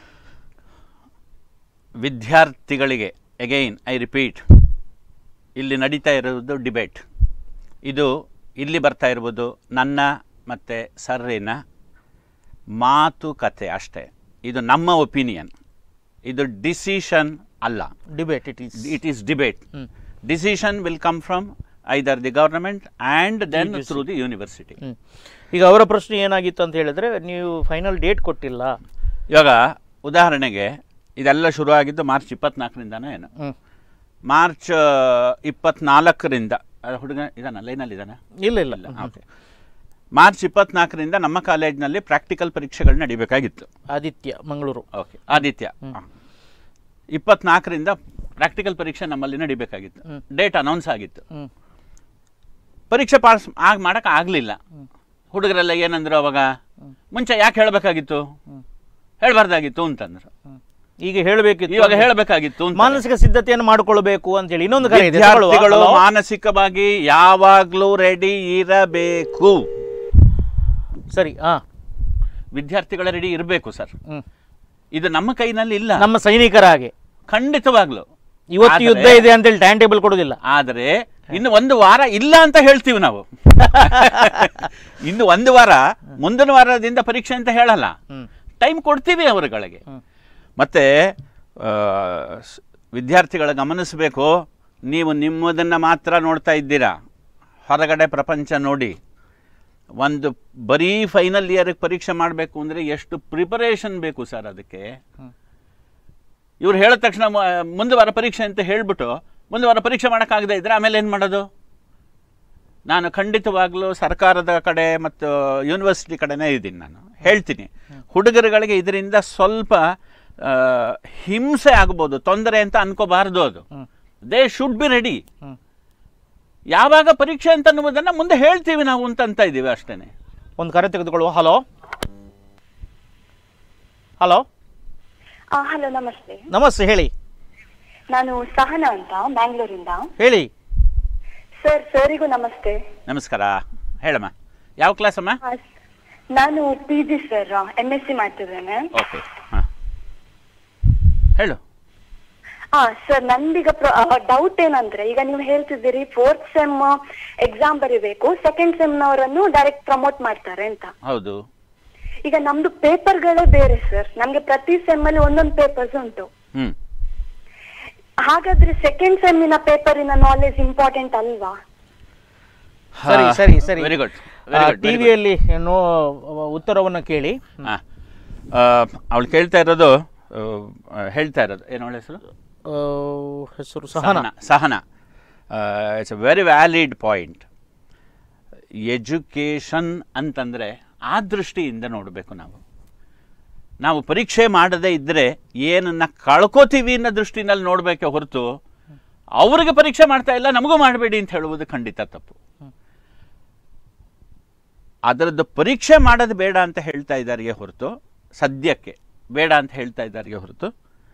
ವಿದ್ಯಾರ್ಥಿಗಳಿಗೆ ಅಗೈನ್ ಐ ರಿಪೀಟ್ ಇಲ್ಲಿ ನಡೀತಾ ಇರೋದು ಡಿಬೇಟ್ ಇದು ಇಲ್ಲಿ ಬರ್ತಾ ಇರ್ಬೋದು ನನ್ನ ಮತ್ತು ಸರ್ರಿನ ಮಾತುಕತೆ ಅಷ್ಟೇ ಇದು ನಮ್ಮ ಒಪಿನಿಯನ್ ಇದು ಡಿಸಿಷನ್ ಅಲ್ಲ debate it is it is debate hmm. Decision will come from either the government and then TBC. Through the university ಹ್ಮ್. ಈಗ ಅವರ ಪ್ರಶ್ನೆ ಏನಾಗಿತ್ತು ಅಂತ ಹೇಳಿದ್ರೆ ನೀವು ಫೈನಲ್ ಡೇಟ್ ಕೊಟ್ಟಿಲ್ಲ ಇವಾಗ ಉದಾಹರಣೆಗೆ ಇದೆಲ್ಲ ಶುರುವಾಗಿದ್ದು ಮಾರ್ಚ್ ಇಪ್ಪತ್ನಾಲ್ಕರಿಂದನೋ ಏನು ಹ್ಮ್. ಮಾರ್ಚ್ ಇಪ್ಪತ್ನಾಲ್ಕರಿಂದ ಆ ಹುಡುಗ ಇದಾನ ಲೈನಲ್ಲಿ ಇದ್ದಾನೆ ಇಲ್ಲ ಇಲ್ಲ ಇಲ್ಲ, ಹ್ಮ್. okay. ಮಾರ್ಚ್ ಇಪ್ಪತ್ನಾಲ್ಕರಿಂದ ನಮ್ಮ ಕಾಲೇಜಿನಲ್ಲಿ ಪ್ರಾಕ್ಟಿಕಲ್ ಪರೀಕ್ಷೆಗಳು ನಡಿಬೇಕಾಗಿತ್ತು ಆದಿತ್ಯ ಮಂಗಳೂರು ಓಕೆ ಆದಿತ್ಯ ಇಪ್ಪತ್ನಾಲ್ಕರಿಂದ ಪ್ರಾಕ್ಟಿಕಲ್ ಪರೀಕ್ಷೆ ನಮ್ಮಲ್ಲಿ ನಡಿಬೇಕಾಗಿತ್ತು ಹ್ಮ್. ಡೇಟ್ ಅನೌನ್ಸ್ ಆಗಿತ್ತು ಹ್ಮ್. ಪರೀಕ್ಷೆ ಪಾಸ್ ಆಗ ಮಾಡಕ್ ಆಗಲಿಲ್ಲ ಹುಡುಗರೆಲ್ಲ ಏನಂದ್ರು ಅವಾಗ ಮುಂಚೆ ಯಾಕೆ ಹೇಳಬೇಕಾಗಿತ್ತು ಹೇಳಬಾರ್ದಾಗಿತ್ತು ಅಂತಂದ್ರು ಹ್ಮ್. ಈಗ ಹೇಳಬೇಕಿತ್ತು ಇವಾಗ ಹೇಳಬೇಕಾಗಿತ್ತು ಅಂತ ಮಾನಸಿಕ ಸಿದ್ಧತೆಯನ್ನು ಮಾಡಿಕೊಳ್ಬೇಕು ಅಂತ ಹೇಳಿ ಇನ್ನೊಂದು ಕರೆ ಇದೆ ವಿದ್ಯಾರ್ಥಿಗಳು ತಗೊಳ್ಳುವ? Hello? ಮಾನಸಿಕವಾಗಿ ಯಾವಾಗ್ಲೂ ರೆಡಿ ಇರಬೇಕು ಸರಿ ಹಾ ವಿದ್ಯಾರ್ಥಿಗಳ ರೆಡಿ ಇರಬೇಕು ಸರ್ ಹ್ಮ್. ಇದು ನಮ್ಮ ಕೈನಲ್ಲಿ ಇಲ್ಲ ನಮ್ಮ ಸೈನಿಕರ ಹಾಗೆ ಖಂಡಿತವಾಗ್ಲು ಇವತ್ತು ಆದರೆ- ಯುದ್ಧ ಇದೆ ಅಂತೇಳಿ ಟೈಮ್ ಟೇಬಲ್ ಕೊಡುದಿಲ್ಲ ಆದರೆ ಇನ್ನು ಒಂದು ವಾರ ಇಲ್ಲ ಅಂತ ಹೇಳ್ತೀವಿ ನಾವು ಇನ್ನು ಒಂದು ವಾರ ಮುಂದಿನ ವಾರದಿಂದ ಪರೀಕ್ಷೆ ಅಂತ ಹೇಳಲ್ಲ ಹ್ಮ್. ಟೈಮ್ ಕೊಡ್ತೀವಿ ಅವರುಗಳಿಗೆ ಹ್ಮ್. ಮತ್ತೆ ಆ, ಸ್- ವಿದ್ಯಾರ್ಥಿಗಳ ಗಮನಿಸಬೇಕು ನೀವು ನಿಮ್ಮದನ್ನು ಮಾತ್ರ ನೋಡ್ತಾ ಇದ್ದೀರಾ ಹೊರಗಡೆ ಪ್ರಪಂಚ ನೋಡಿ ಒಂದು ಬರೀ ಫೈನಲ್ ಇಯರ್ಗೆ ಪರೀಕ್ಷೆ ಮಾಡಬೇಕು ಅಂದರೆ ಎಷ್ಟು ಪ್ರಿಪರೇಷನ್ ಬೇಕು ಸರ್ ಅದಕ್ಕೆ ಇವ್ರು ಹೇಳಿದ ತಕ್ಷಣ ಮ- ಮುಂದೆ ವಾರ ಪರೀಕ್ಷೆ ಅಂತ ಹೇಳ್ಬಿಟ್ಟು ಮುಂದೆ ವಾರ ಪರೀಕ್ಷೆ ಮಾಡೋಕ್ಕಾಗದೇ ಇದ್ರೆ ಆಮೇಲೆ ಏನು ಮಾಡೋದು ನಾನು ಖಂಡಿತವಾಗ್ಲೂ ಸರ್ಕಾರದ ಕಡೆ ಮತ್ತು ಯೂನಿವರ್ಸಿಟಿ ಕಡೆನೇ ಇದ್ದೀನಿ ನಾನು ಹೇಳ್ತೀನಿ ಹುಡುಗರುಗಳಿಗೆ ಇದರಿಂದ ಸ್ವಲ್ಪ ಆ, ಹಿಂಸೆ ಆಗ್ಬೋದು ತೊಂದರೆ ಅಂತ ಅನ್ಕೋಬಾರ್ದು ಅದು ದೇ ಶುಡ್ ಬಿ ರೆಡಿ ಹ್ಮ್. ಯಾವಾಗ ಪರೀಕ್ಷೆ ಅಂತ ಅನ್ನುವುದನ್ನು ಮುಂದೆ ಹೇಳ್ತೀವಿ ನಾವು ಅಂತ ಅಂತ ಇದ್ದೀವಿ ಅಷ್ಟೇ ಒಂದು ಕರೆ ತೆಗೆದುಕೊಳ್ಳುವ ಹಲೋ ಹಲೋ ಹಲೋ ನಮಸ್ತೆ ನಮಸ್ತೆ ಹೇಳಿ ನಾನು ಸಹನಾ ಅಂತ ಬ್ಯಾಂಗ್ಳೂರಿಂದ ಹೇಳಿ ಸರ್ ಸರಿಗೂ ನಮಸ್ತೆ ನಮಸ್ಕಾರ ಹೇಳಮ್ಮ ಯಾವ ಕ್ಲಾಸ್ ಅಮ್ಮ ಆ, ನಾನು P G sir M S C ಮಾಡ್ತಿದ್ದೇನೆ ಓಕೆ ಹಾಂ ಹೇಳು ಹಾ ಸರ್ ನಂದೀಗ ಡೌಟ್ ಏನಂದ್ರೆ ಈಗ ನೀವು ಹೇಳ್ತಿದ್ದೀರಿ ಫೋರ್ತ್ ಸೆಮ್ ಎಕ್ಸಾಮ್ ಬರೀಬೇಕು ಸೆಕೆಂಡ್ ಸೆಮ್ನವರನ್ನು ಡೈರೆಕ್ಟ್ ಪ್ರಮೋಟ್ ಮಾಡ್ತಾರೆ ಅಂತ ಹೌದು ಈಗ ನಮ್ದು ಪೇಪರ್ಗಳೇ ಬೇರೆ ಸರ್ ನಮ್ಗೆ ಪ್ರತಿ ಸೆಮ್ ಅಲ್ಲಿ ಒಂದೊಂದು ಪೇಪರ್ಸ್ ಉಂಟು ಹ್ಞೂ ಹಾಗಾದ್ರೆ ಸೆಕೆಂಡ್ ಸೆಮ್ಮಿನ ಪೇಪರಿನ ನಾಲೆಜ್ ಇಂಪಾರ್ಟೆಂಟ್ ಅಲ್ವಾ ಸರಿ ಸರಿ ಸರಿ ವೆರಿ ಗುಡ್ ವೆರಿ ಗುಡ್ ಟಿವಿಯಲ್ಲಿ ನೋ ಉತ್ತರವನ್ನು ಕೇಳಿ ಹಾಂ ಅವಳು ಕೇಳ್ತಾ ಇರೋದು ಆ, ಹೇಳ್ತಾ ಇರೋದು ಏನು ಅವಳ ಹೆಸರು ಆ, ಹೆಸರು Sahana Sahana it's a very valid point education ಅಂತಂದರೆ ಆ ದೃಷ್ಟಿಯಿಂದ ನೋಡಬೇಕು ನಾವು ನಾವು ಪರೀಕ್ಷೆ ಮಾಡದೇ ಇದ್ದರೆ ಏನನ್ನ ಕಳ್ಕೋತೀವಿ ಅನ್ನೋ ದೃಷ್ಟಿನಲ್ಲಿ ನೋಡಬೇಕೆ ಹೊರತು ಅವ್ರಿಗೆ ಪರೀಕ್ಷೆ ಮಾಡ್ತಾ ಇಲ್ಲ ನಮಗೂ ಮಾಡಬೇಡಿ ಅಂತ ಹೇಳುವುದು ಖಂಡಿತ ತಪ್ಪು ಅದರದ್ದು ಪರೀಕ್ಷೆ ಮಾಡೋದು ಬೇಡ ಅಂತ ಹೇಳ್ತಾ ಇದ್ದಾರಿಗೆ ಹೊರತು ಸದ್ಯಕ್ಕೆ ಬೇಡ ಅಂತ ಹೇಳ್ತಾ ಇದ್ದಾರಿಗೆ ಹೊರತು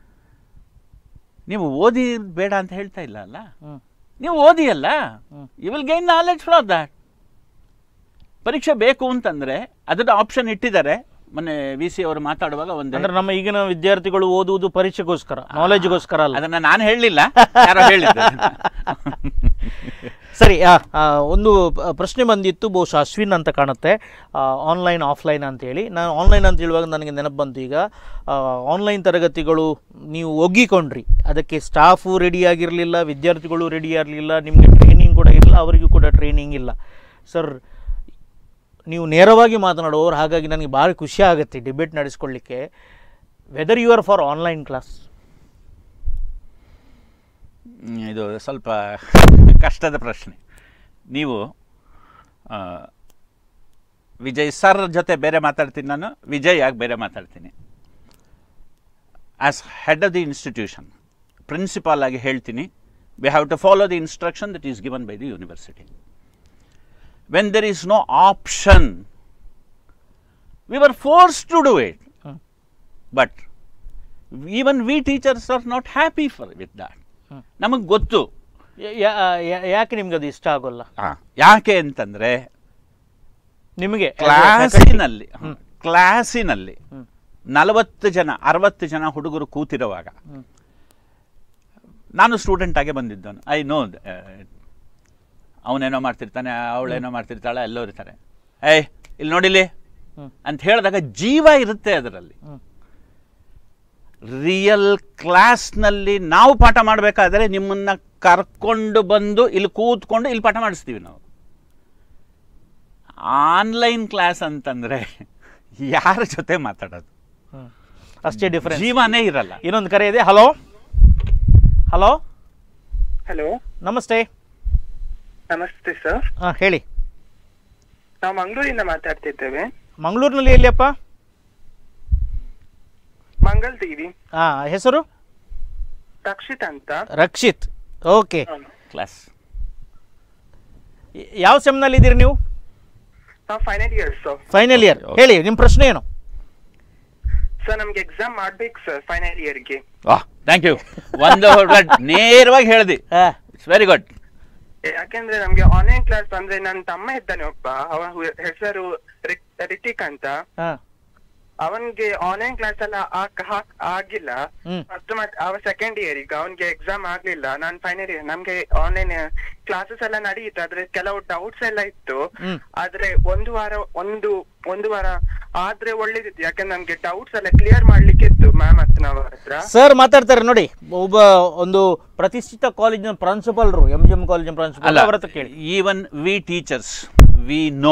ನೀವು ಓದಿ ಬೇಡ ಅಂತ ಹೇಳ್ತಾ ಇಲ್ಲ ಅಲ್ಲ ಹ್ಮ್. ನೀವು ಓದಿ ಅಲ್ಲ you will gain knowledge from that ಪರೀಕ್ಷೆ ಬೇಕು ಅಂತಂದ್ರೆ ಅದರ ಆಪ್ಷನ್ ಇಟ್ಟಿದ್ದಾರೆ ಮೊನ್ನೆ ವಿ ಸಿ ಅವರು ಮಾತಾಡುವಾಗ ಒಂದು ಅಂದ್ರೆ ನಮ್ಮ ಈಗಿನ ವಿದ್ಯಾರ್ಥಿಗಳು ಓದುವುದು ಪರೀಕ್ಷೆಗೋಸ್ಕರ ನಾಲೆಜ್ಗೋಸ್ಕರ ಅಲ್ಲ ಅದನ್ನ ನಾನು ಹೇಳಲಿಲ್ಲ ಯಾರೋ ಹೇಳಿದ್ದು ಸರಿ ಆ, ಆ, ಒಂದು ಪ- ಪ್ರಶ್ನೆ ಬಂದಿತ್ತು ಬಹುಶಃ ಅಶ್ವಿನ್ ಅಂತ ಕಾಣುತ್ತೆ ಆನ್ಲೈನ್ ಆಫ್ಲೈನ್ ಅಂತೇಳಿ ನಾನು ಆನ್ಲೈನ್ ಅಂತ ಹೇಳುವಾಗ ನನಗೆ ನೆನಪು ಬಂತು ಈಗ ಆನ್ಲೈನ್ ತರಗತಿಗಳು ನೀವು ಒಗ್ಗಿಕೊಂಡ್ರಿ ಅದಕ್ಕೆ ಸ್ಟಾಫು ರೆಡಿ ಆಗಿರಲಿಲ್ಲ ವಿದ್ಯಾರ್ಥಿಗಳು ರೆಡಿ ಆಗಿರಲಿಲ್ಲ ನಿಮಗೆ ಟ್ರೈನಿಂಗ್ ಕೂಡ ಇಲ್ಲ ಅವರಿಗೂ ಕೂಡ ಟ್ರೈನಿಂಗ್ ಇಲ್ಲ ಸರ್ ನೀವು ನೇರವಾಗಿ ಮಾತನಾಡುವವರು ಹಾಗಾಗಿ ನನಗೆ ಭಾಳ ಖುಷಿ ಆಗುತ್ತೆ ಡಿಬೇಟ್ ನಡೆಸ್ಕೊಳ್ಳಿಕ್ಕೆ whether you are for online class ಹ್ಮ್, ಇದು ಸ್ವಲ್ಪ ಕಷ್ಟದ ಪ್ರಶ್ನೆ ನೀವು ಆ, ವಿಜಯ್ ಸರ್ ಜೊತೆ ಬೇರೆ ಮಾತಾಡ್ತೀನಿ ನಾನು ವಿಜಯ್ ಆಗಿ ಬೇರೆ ಮಾತಾಡ್ತೀನಿ as head of the institution principal ಆಗಿ ಹೇಳ್ತೀನಿ we have to follow the instruction that is given by the university when there is no option we were forced to do it but even we teachers are not happy for with that ನಮಗೆ ಗೊತ್ತು ಯಾಕೆ ನಿಮ್ಗೆ ಅದು ಇಷ್ಟ ಆಗೋಲ್ಲ ಆ, ಯಾಕೆ ಅಂತಂದ್ರೆ ನಿಮಗೆ ಕ್ಲಾಸಿನಲ್ಲಿ ಕ್ಲಾಸಿನಲ್ಲಿ ನಲವತ್ತು ಜನ ಅರವತ್ತು ಜನ ಹುಡುಗರು ಕೂತಿರುವಾಗ ನಾನು ಸ್ಟೂಡೆಂಟ್ ಆಗೇ ಬಂದಿದ್ದವನು ಐ ನೋ ಅವನೇನೋ ಮಾಡ್ತಿರ್ತಾನೆ ಅವಳೇನೋ ಮಾಡ್ತಿರ್ತಾಳೆ ಎಲ್ಲೋ ಇರ್ತಾರೆ ಏಯ್ ಇಲ್ಲಿ ನೋಡಿಲಿ ಹ್ಮ್. ಅಂತ ಹೇಳಿದಾಗ ಜೀವ ಇರುತ್ತೆ ಅದರಲ್ಲಿ ಹ್ಮ್. ರಿಯಲ್ ಕ್ಲಾಸ್ನಲ್ಲಿ ನಾವು ಪಾಠ ಮಾಡಬೇಕಾದ್ರೆ ನಿಮ್ಮನ್ನ ಕರ್ಕೊಂಡು ಬಂದು ಇಲ್ಲಿ ಕೂತ್ಕೊಂಡು ಇಲ್ಲಿ ಪಾಠ ಮಾಡಿಸ್ತೀವಿ ನಾವು ಆನ್ಲೈನ್ ಕ್ಲಾಸ್ ಅಂತಂದ್ರೆ ಯಾರ ಜೊತೆ ಮಾತಾಡೋದು ಹ್ಮ್. ಅಷ್ಟೇ ಡಿಫರೆನ್ಸ್ ಜೀವನೇ ಇರಲ್ಲ ಇನ್ನೊಂದು ಕರೆ ಇದೆ ಹಲೋ ಹಲೋ ಹಲೋ ನಮಸ್ತೆ ನಮಸ್ತೆ ಸರ್ ಹಾಂ ಹೇಳಿ ನಾವು ಮಂಗಳೂರಿಂದ ಮಾತಾಡ್ತಿದ್ದೇವೆ ಮಂಗಳೂರಿನಲ್ಲಿ ಎಲ್ಲಿಯಪ್ಪ ಮಂಗಳ್ ದೇವಿ ಹಾಂ ಹೆಸರು ರಕ್ಷಿತ್ ಅಂತ ರಕ್ಷಿತ್ ಓಕೆ ಕ್ಲಾಸ್ ಯಾವ ಸೆಮ್ನಲ್ಲಿ ಇದ್ದೀರಿ ನೀವು ನಾವು final year sir final year Okay, okay. ಹೇಳಿ ನಿಮ್ಮ ಪ್ರಶ್ನೆ ಏನು ಸರ್ ನಮ್ಗೆ ಎಕ್ಸಾಮ್ ಮಾಡ್ಬೇಕು ಸರ್ ಫೈನಲ್ ಇಯರ್ಗೆ ವಾಹ್ ಥ್ಯಾಂಕ್ ಯು ಒಂದು word ನೇರವಾಗಿ ಹೇಳ್ದಿ ಹಾಂ ಇಟ್ಸ್ ವೆರಿ ಗುಡ್ ಯಾಕೆಂದ್ರೆ ನಮ್ಗೆ ಆನ್ಲೈನ್ ಕ್ಲಾಸ್ ಅಂದ್ರೆ ನನ್ನ ತಮ್ಮ ಇದ್ದಾನೆ ಒಬ್ಬ ಅವನ ಹೆಸರು ರಿಕ್- ರಿತಿಕ್ ಅಂತ ಹಾಂ ಅವನ್ಗೆ ಆನ್ಲೈನ್ ಕ್ಲಾಸ್ ಎಲ್ಲ ಹಾಕ್- ಹಾಕ್- ಆಗಿಲ್ಲ ಹ್ಮ್. ಫಸ್ಟ್ ಮತ್ತೆ ಅವ ಸೆಕೆಂಡ್ ಇಯರ್ ಈಗ ಅವನ್ಗೆ ಎಕ್ಸಾಮ್ ಆಗ್ಲಿಲ್ಲ ನಾನ್ ಫೈನಲ್ ಇಯರ್ ನಮ್ಗೆ ಆನ್ಲೈನ್ ಕ್ಲಾಸಸ್ ಎಲ್ಲ ನಡೆಯಿತು ಆದ್ರೆ ಕೆಲವು ಡೌಟ್ಸ್ ಎಲ್ಲ ಇತ್ತು ಹ್ಮ್. ಆದ್ರೆ ಒಂದು ವಾರ ಒಂದು ಒಂದು ವಾರ ಆದ್ರೆ ಒಳ್ಳೇದಿತ್ತು ಯಾಕಂದ್ರೆ ನಮ್ಗೆ ಡೌಟ್ಸ್ ಎಲ್ಲ ಕ್ಲಿಯರ್ ಮಾಡ್ಲಿಕ್ಕೆ ಇತ್ತು ಮ್ಯಾಮ್ ಹತ್ರ ಹತ್ರ ಸರ್ ಮಾತಾಡ್ತಾರೆ ನೋಡಿ ಒಬ್ಬ ಒಂದು ಪ್ರತಿಷ್ಠಿತ ಕಾಲೇಜಿನ ಪ್ರಾಂಶುಪಾಲರು ಎಂ ಜಿ ಎಂ ಕಾಲೇಜಿನ ಪ್ರಾಂಶುಪಾಲ ಅಲ್ಲ ಅವರ ಹತ್ರ ಕೇಳಿ even we teachers we know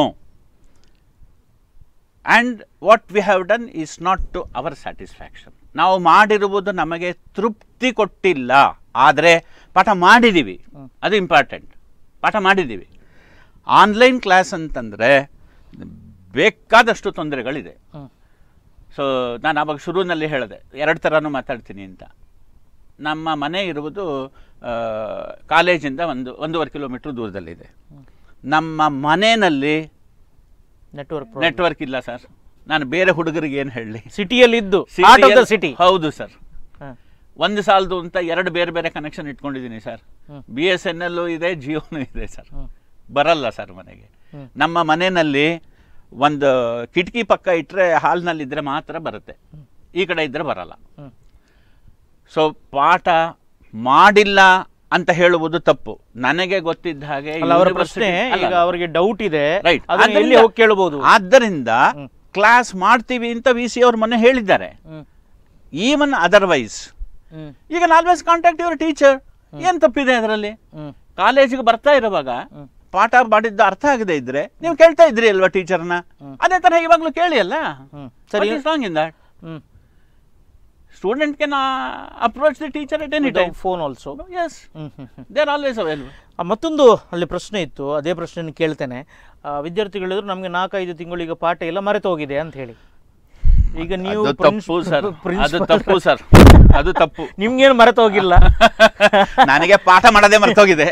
and what we have done is not to our satisfaction ನಾವು ಮಾಡಿರುವುದು ನಮಗೆ ತೃಪ್ತಿ ಕೊಟ್ಟಿಲ್ಲ ಆದರೆ ಪಾಠ ಮಾಡಿದ್ದೀವಿ ಅದು ಇಂಪಾರ್ಟೆಂಟ್ ಪಾಠ ಮಾಡಿದ್ದೀವಿ ಆನ್ಲೈನ್ ಕ್ಲಾಸ್ ಅಂತಂದರೆ ಬೇಕಾದಷ್ಟು ತೊಂದರೆಗಳಿದೆ ಹ್ಮ್. ಸೊ ನಾನು ಆವಾಗ ಶುರುವಿನಲ್ಲಿ ಹೇಳಿದೆ ಎರಡು ಥರನೂ ಮಾತಾಡ್ತೀನಿ ಅಂತ ನಮ್ಮ ಮನೆ ಇರುವುದು ಆ, ಕಾಲೇಜಿಂದ ಒಂದು ಒಂದೂವರೆ ಕಿಲೋಮೀಟ್ರ್ ದೂರದಲ್ಲಿದೆ ನಮ್ಮ ಮನೆಯಲ್ಲಿ ನೆಟ್ವರ್ಕ್ ನೆಟ್ವರ್ಕ್ ಇಲ್ಲ ಸರ್ ನಾನು ಬೇರೆ ಹುಡುಗರಿಗೆ ಏನು ಹೇಳಲಿ ಸಿಟಿಯಲ್ಲಿ ಇದ್ದು ಆರ್ಟ್ ಆಫ್ ದ ಸಿಟಿ ಹೌದು ಸರ್ ಒಂದು ಸಾಲದು ಅಂತ ಎರಡು ಬೇರೆ ಬೇರೆ ಕನೆಕ್ಷನ್ ಇಟ್ಕೊಂಡಿದ್ದೀನಿ ಸರ್ ಬಿ ಎಸ್ ಎನ್ ಎಲ್ಲು ಇದೆ ಜಿಯೋನು ಇದೆ ಸರ್ ಬರಲ್ಲ ಸರ್ ಮನೆಗೆ ನಮ್ಮ ಮನೆಯಲ್ಲಿ ಒಂದು ಕಿಟಕಿ ಪಕ್ಕ ಇಟ್ಟರೆ ಹಾಲ್ನಲ್ಲಿದ್ದರೆ ಮಾತ್ರ ಬರುತ್ತೆ ಈ ಕಡೆ ಇದ್ದರೆ ಬರಲ್ಲ ಸೊ ಪಾಠ ಮಾಡಿಲ್ಲ ಅಂತ ಹೇಳುವುದು ತಪ್ಪು ನನಗೆ ಗೊತ್ತಿದ್ದ ಹಾಗೆ ಅಲ್ಲ ಅವರ university- ಪ್ರಶ್ನೆ ಅಲ್ಲ, ಈಗ ಅವರಿಗೆ ಡೌಟ್ ಇದೆ Right. ಅದನ್ನ ಎಲ್ಲಿ ಆದ್ದರಿಂದ- ಹೋಗಿ ಕೇಳಬಹುದು ಆದ್ದರಿಂದ ಕ್ಲಾಸ್ ಮಾಡ್ತೀವಿ ಅಂತ ವಿ ಸಿ ಅವ್ರು ಮೊನ್ನೆ ಹೇಳಿದ್ದಾರೆ ಈವನ್ ಅದರ್ವೈಸ್ ಈಗ ಆಲ್ವೇಸ್ ಕಾಂಟ್ಯಾಕ್ಟ್ ಯುವರ್ ಟೀಚರ್ ಏನ್ ತಪ್ಪಿದೆ ಅದರಲ್ಲಿ ಕಾಲೇಜಿಗೆ ಬರ್ತಾ ಇರುವಾಗ ಪಾಠ ಮಾಡಿದ್ದು ಅರ್ಥ ಆಗದೆ ಇದ್ರೆ ನೀವು ಕೇಳ್ತಾ ಇದ್ರಿ ಅಲ್ವಾ ಟೀಚರ್ನ ಅದೇ ತರ ಇವಾಗ್ಲೂ ಕೇಳಿ ಅಲ್ಲ ಸರಿ. Wrong in that student can approach the teacher at any time phone also yes they are always available ಮತ್ತೊಂದು ಅಲ್ಲಿ ಪ್ರಶ್ನೆ ಇತ್ತು ಅದೇ ಪ್ರಶ್ನೆ ಕೇಳ್ತೇನೆ ಆ, ವಿದ್ಯಾರ್ಥಿಗಳು ಹೇಳಿದ್ರು ನಮಗೆ ನಾಲ್ಕೈದು ತಿಂಗಳಿಗೆ ಪಾಠ ಎಲ್ಲ ಮರೆತು ಹೋಗಿದೆ ಅಂತ ಹೇಳಿ ಈಗ ನೀವು ಅದು ತಪ್ಪು ಸರ್ ಅದು ತಪ್ಪು ಸರ್ ಅದು ತಪ್ಪು ನಿಮ್ಗೇನು ಮರೆತು ಹೋಗಿಲ್ಲ ನನಗೆ ಪಾಠ ಮಾಡೋದೇ ಮರ್ತೋಗಿದೆ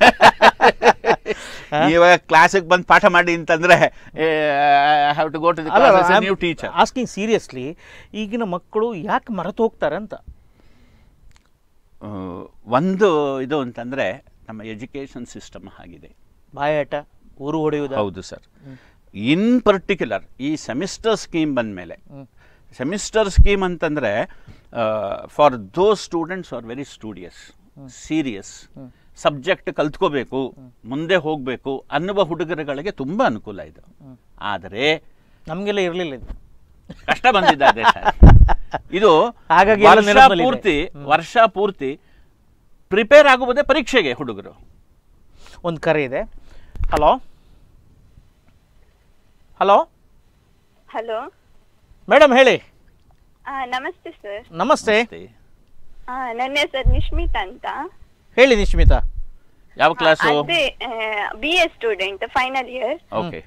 ಇವಾಗ ಕ್ಲಾಸಿಗೆ ಬಂದು ಪಾಠ ಮಾಡಿ ಅಂತಂದ್ರೆ have to go to the new teacher asking seriously ಈಗಿನ ಮಕ್ಕಳು ಯಾಕೆ ಮರೆತು ಹೋಗ್ತಾರೆ ಅಂತ ಒಂದು ಇದು ಅಂತಂದ್ರೆ ನಮ್ಮ ಎಜುಕೇಶನ್ ಸಿಸ್ಟಮ್ ಆಗಿದೆ ಬಾಯಾಟ ಊರು ಹೊಡೆಯುವುದು ಹೌದು ಸರ್ ಇನ್ ಪರ್ಟಿಕ್ಯುಲರ್ ಈ ಸೆಮಿಸ್ಟರ್ ಸ್ಕೀಮ್ ಬಂದ ಮೇಲೆ ಸೆಮಿಸ್ಟರ್ ಸ್ಕೀಮ್ ಅಂತಂದರೆ for those students are very studious serious subject ಕಲ್ತ್ಕೋಬೇಕು ಮುಂದೆ ಹೋಗಬೇಕು ಅನ್ನುವ ಹುಡುಗರುಗಳಿಗೆ ತುಂಬ ಅನುಕೂಲ ಇದು ಆದರೆ ನಮಗೆಲ್ಲ ಇರಲಿಲ್ಲ ಇದು ಕಷ್ಟ ಬಂದಿದ್ದಾರೆ ಸರ್ ಇದು ಹಾಗಾಗಿ ಎಲ್ಲ ವರ್ಷ ನೆನಪಲ್ಲಿದೆ. ಪೂರ್ತಿ ವರ್ಷ ಪೂರ್ತಿ ಪ್ರಿಪೇರ್ ಆಗುವುದೇ ಪರೀಕ್ಷೆಗೆ ಹುಡುಗರು ಒಂದು ಕರೆ ಇದೆ ಹಲೋ ಹಲೋ ಹಲೋ ಮೇಡಮ್ ಹೇಳಿ ನಮಸ್ತೆ ಸರ್ ನಮಸ್ತೆ ನನ್ನ ಹೆಸರು ನಿಶ್ಮಿತ್ ಅಂತ ಹೇಳಿ ನಿಶ್ಮಿತಾ ಯಾವ ಕ್ಲಾಸು ಅದೇ B A student final year okay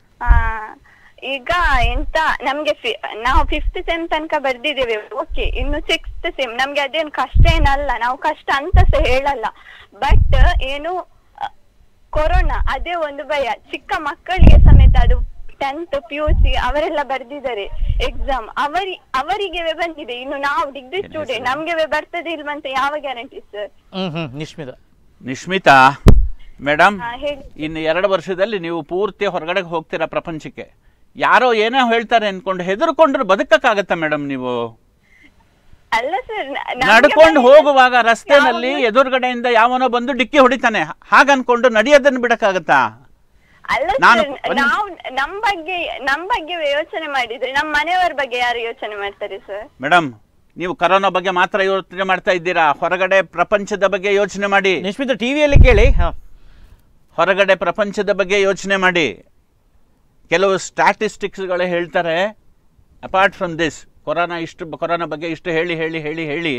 ಈಗ ಎಂತ ನಮ್ಗೆ ಫಿ- ನಾವು ಫಿಫ್ತ್ ಸೆಮ್ ತನಕ ಬರ್ದಿದ್ದೇವೆ ಓಕೆ ಇನ್ನು ಸಿಕ್ಸ್ತ್ ಸೆಮ್ ನಮ್ಗೆ ಅದೇನು ಕಷ್ಟ ಏನಲ್ಲ ನಾವು ಕಷ್ಟ ಅಂತ ಸಹ ಹೇಳಲ್ಲ ಬಟ್ ಏನು ಕೊರೋನಾ ಅದೇ ಒಂದು ಭಯ ಚಿಕ್ಕ ಮಕ್ಕಳಿಗೆ ಸಮೇತ ಅದು ಟೆಂತ್ ಪಿ ಯು ಸಿ ಅವರೆಲ್ಲ ಬರ್ದಿದ್ದಾರೆ ಎಕ್ಸಾಮ್ ಅವರಿ ಅವರಿಗೆ ಬಂದಿದೆ ಇನ್ನು ನಾವು ಡಿಗ್ರಿ ಸ್ಟೂಡೆಂಟ್ ನಮ್ಗೆ ಬರ್ತದೆ ಇಲ್ವಂತ ಯಾವ ಗ್ಯಾರಂಟಿ ಸರ್ ಹ್ಮ್ ಹ್ಮ್ ನಿಶ್ಮಿತಾ ನಿಶ್ಮಿತಾ ಮೇಡಮ್ ಹಾ ಹೇಳಿ ಇನ್ನು ಎರಡು ವರ್ಷದಲ್ಲಿ ನೀವು ಪೂರ್ತಿ ಹೊರಗಡೆ ಹೋಗ್ತೀರಾ ಪ್ರಪಂಚಕ್ಕೆ ಯಾರೋ ಏನೋ ಹೇಳ್ತಾರೆ ಅನ್ಕೊಂಡು ಹೆದರ್ಕೊಂಡ್ರೆ ಬದುಕಕ್ಕಾಗತ್ತಾ ಮೇಡಮ್ ನೀವು ಅಲ್ಲ ಸರ್ ನಡ್ಕೊಂಡು ಹೋಗುವಾಗ ರಸ್ತೆನಲ್ಲಿ ಎದುರುಗಡೆಯಿಂದ ಯಾವನೋ ಬಂದು ಡಿಕ್ಕಿ ಹೊಡಿತಾನೆ ಹಾಗ ಅನ್ಕೊಂಡು ನಡೆಯೋದನ್ನ ಬಿಡಕ್ಕಾಗತ್ತಾ ಅಲ್ಲ ನಾನು ಸರ್ ಒಂದು- ನಾವು ನಮ್ ಬಗ್ಗೆ ನಮ್ ಬಗ್ಗೆ ಯೋಚನೆ ಮಾಡಿದ್ರೆ ನಮ್ಮ ಮನೆಯವರ ಬಗ್ಗೆ ಯಾರು ಯೋಚನೆ ಮಾಡ್ತಾರೆ ಸರ್ ಮೇಡಮ್ ನೀವು ಕರೋನಾ ಬಗ್ಗೆ ಮಾತ್ರ ಯೋಚನೆ ಮಾಡ್ತಾ ಇದ್ದೀರಾ ಹೊರಗಡೆ ಪ್ರಪಂಚದ ಬಗ್ಗೆ ಯೋಚನೆ ಮಾಡಿ ನಿಶ್ಮಿತಾ ಟಿವಿಯಲ್ಲಿ ಕೇಳಿ ಹಾ ಹೊರಗಡೆ ಪ್ರಪಂಚದ ಬಗ್ಗೆ ಯೋಚನೆ ಮಾಡಿ ಕೆಲವು ಸ್ಟ್ಯಾಟಿಸ್ಟಿಕ್ಸ್ಗಳೇ ಹೇಳ್ತಾರೆ ಅಪಾರ್ಟ್ ಫ್ರಮ್ ದಿಸ್ ಕೊರೋನಾ ಇಷ್ಟು ಕೊರೋನಾ ಬಗ್ಗೆ ಇಷ್ಟು ಹೇಳಿ ಹೇಳಿ ಹೇಳಿ ಹೇಳಿ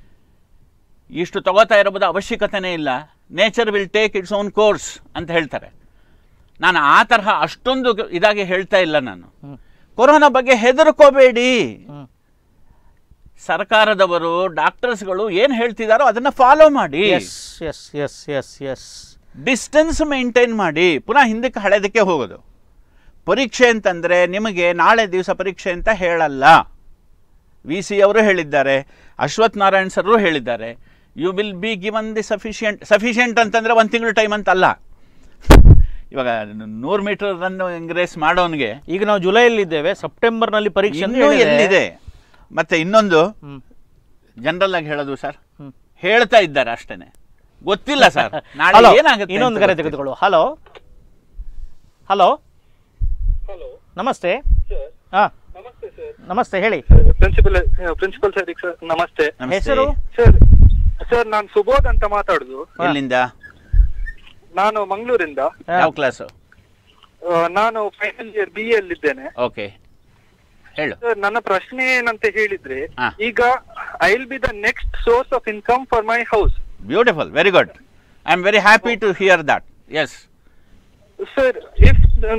ಇಷ್ಟು ತಗೋತಾ ಇರೋದು ಅವಶ್ಯಕತೆನೇ ಇಲ್ಲ nature will take its own course ಅಂತ ಹೇಳ್ತಾರೆ ನಾನು ಆ ತರಹ ಅಷ್ಟೊಂದು ಇದಾಗಿ ಹೇಳ್ತಾ ಇಲ್ಲ ನಾನು ಕೊರೋನಾ ಬಗ್ಗೆ ಹೆದರ್ಕೋಬೇಡಿ ಹ್ಮ್. ಸರ್ಕಾರದವರು ಡಾಕ್ಟರ್ಸ್ಗಳು ಏನು ಹೇಳ್ತಿದಾರೋ ಅದನ್ನ ಫಾಲೋ ಮಾಡಿ ಎಸ್ ಎಸ್ ಎಸ್ ಎಸ್ ಎಸ್ ಡಿಸ್ಟೆನ್ಸ್ ಮೇಂಟೈನ್ ಮಾಡಿ ಪುನಃ ಹಿಂದಕ್ಕೆ ಹಳೆದಕ್ಕೆ ಹೋಗೋದು ಪರೀಕ್ಷೆ ಅಂತಂದರೆ ನಿಮಗೆ ನಾಳೆ ದಿವಸ ಪರೀಕ್ಷೆ ಅಂತ ಹೇಳಲ್ಲ ವಿ ಸಿ ಅವರು ಹೇಳಿದ್ದಾರೆ ಅಶ್ವಥ್ ನಾರಾಯಣ್ ಸರ್ರು ಹೇಳಿದ್ದಾರೆ you will be given the sufficient sufficient ಅಂತಂದರೆ ಒಂದು ತಿಂಗಳು ಟೈಮ್ ಅಂತಲ್ಲ ಇವಾಗ ನೂರು ಮೀಟರ್ ರನ್ ರೇಸ್ ಮಾಡೋನಿಗೆ ಈಗ ನಾವು ಜುಲೈಯಲ್ಲಿ ಇದ್ದೇವೆ ಸೆಪ್ಟೆಂಬರ್ನಲ್ಲಿ ಪರೀಕ್ಷೆ ಅಂತ ಇನ್ನೂ ಹೇಳಿದೆ. ಎಲ್ಲಿದೆ ಮತ್ತೆ ಇನ್ನೊಂದು ಹ್ಮ್. ಜನರಲ್ ಆಗಿ ಹೇಳೋದು ಸರ್ ಹ್ಮ್. ಹೇಳ್ತಾ ಇದ್ದಾರೆ ಅಷ್ಟೇನೆ ಗೊತ್ತಿಲ್ಲ ಸರ್ ನಾಳೆ ಹಲೋ ಏನಾಗುತ್ತೆ ಇನ್ನೊಂದು ಅಂತ ಕರೆ ಗೊತ್ತಿಲ್ಲ. ತೆಗೆದುಕೊಳ್ಳುವ ಹಲೋ ಹಲೋ ನಮಸ್ತೆ ಹಾ ನಮಸ್ತೆ ಸರ್ ನಮಸ್ತೆ ಹೇಳಿ ಪ್ರಿನ್ಸಿಪಲ್ ಪ್ರಿನ್ಸಿಪಲ್ ಸರ್ ಸರ್ ನಮಸ್ತೆ ನಮಸ್ತೆ. ಹೆಸರು? ಸರ್ ಸರ್ ನಾನು ಸುಬೋಧ್ ಅಂತ ಮಾತಾಡುದು ಎಲ್ಲಿಂದ ನಾನು ಮಂಗಳೂರಿಂದ ಹಾ. ಯಾವ ಕ್ಲಾಸು ಆ, ನಾನು ಫೈನಲ್ ಇಯರ್ ಬಿ ಇದ್ದೇನೆ ಓಕೆ ಹೇಳು ಸರ್ ನನ್ನ ಪ್ರಶ್ನೆ ಏನಂತ ಹೇಳಿದ್ರೆ ಹಾ. ಈಗ I will be the next source of income for my house beautiful very good I am very happy to hear that yes sir if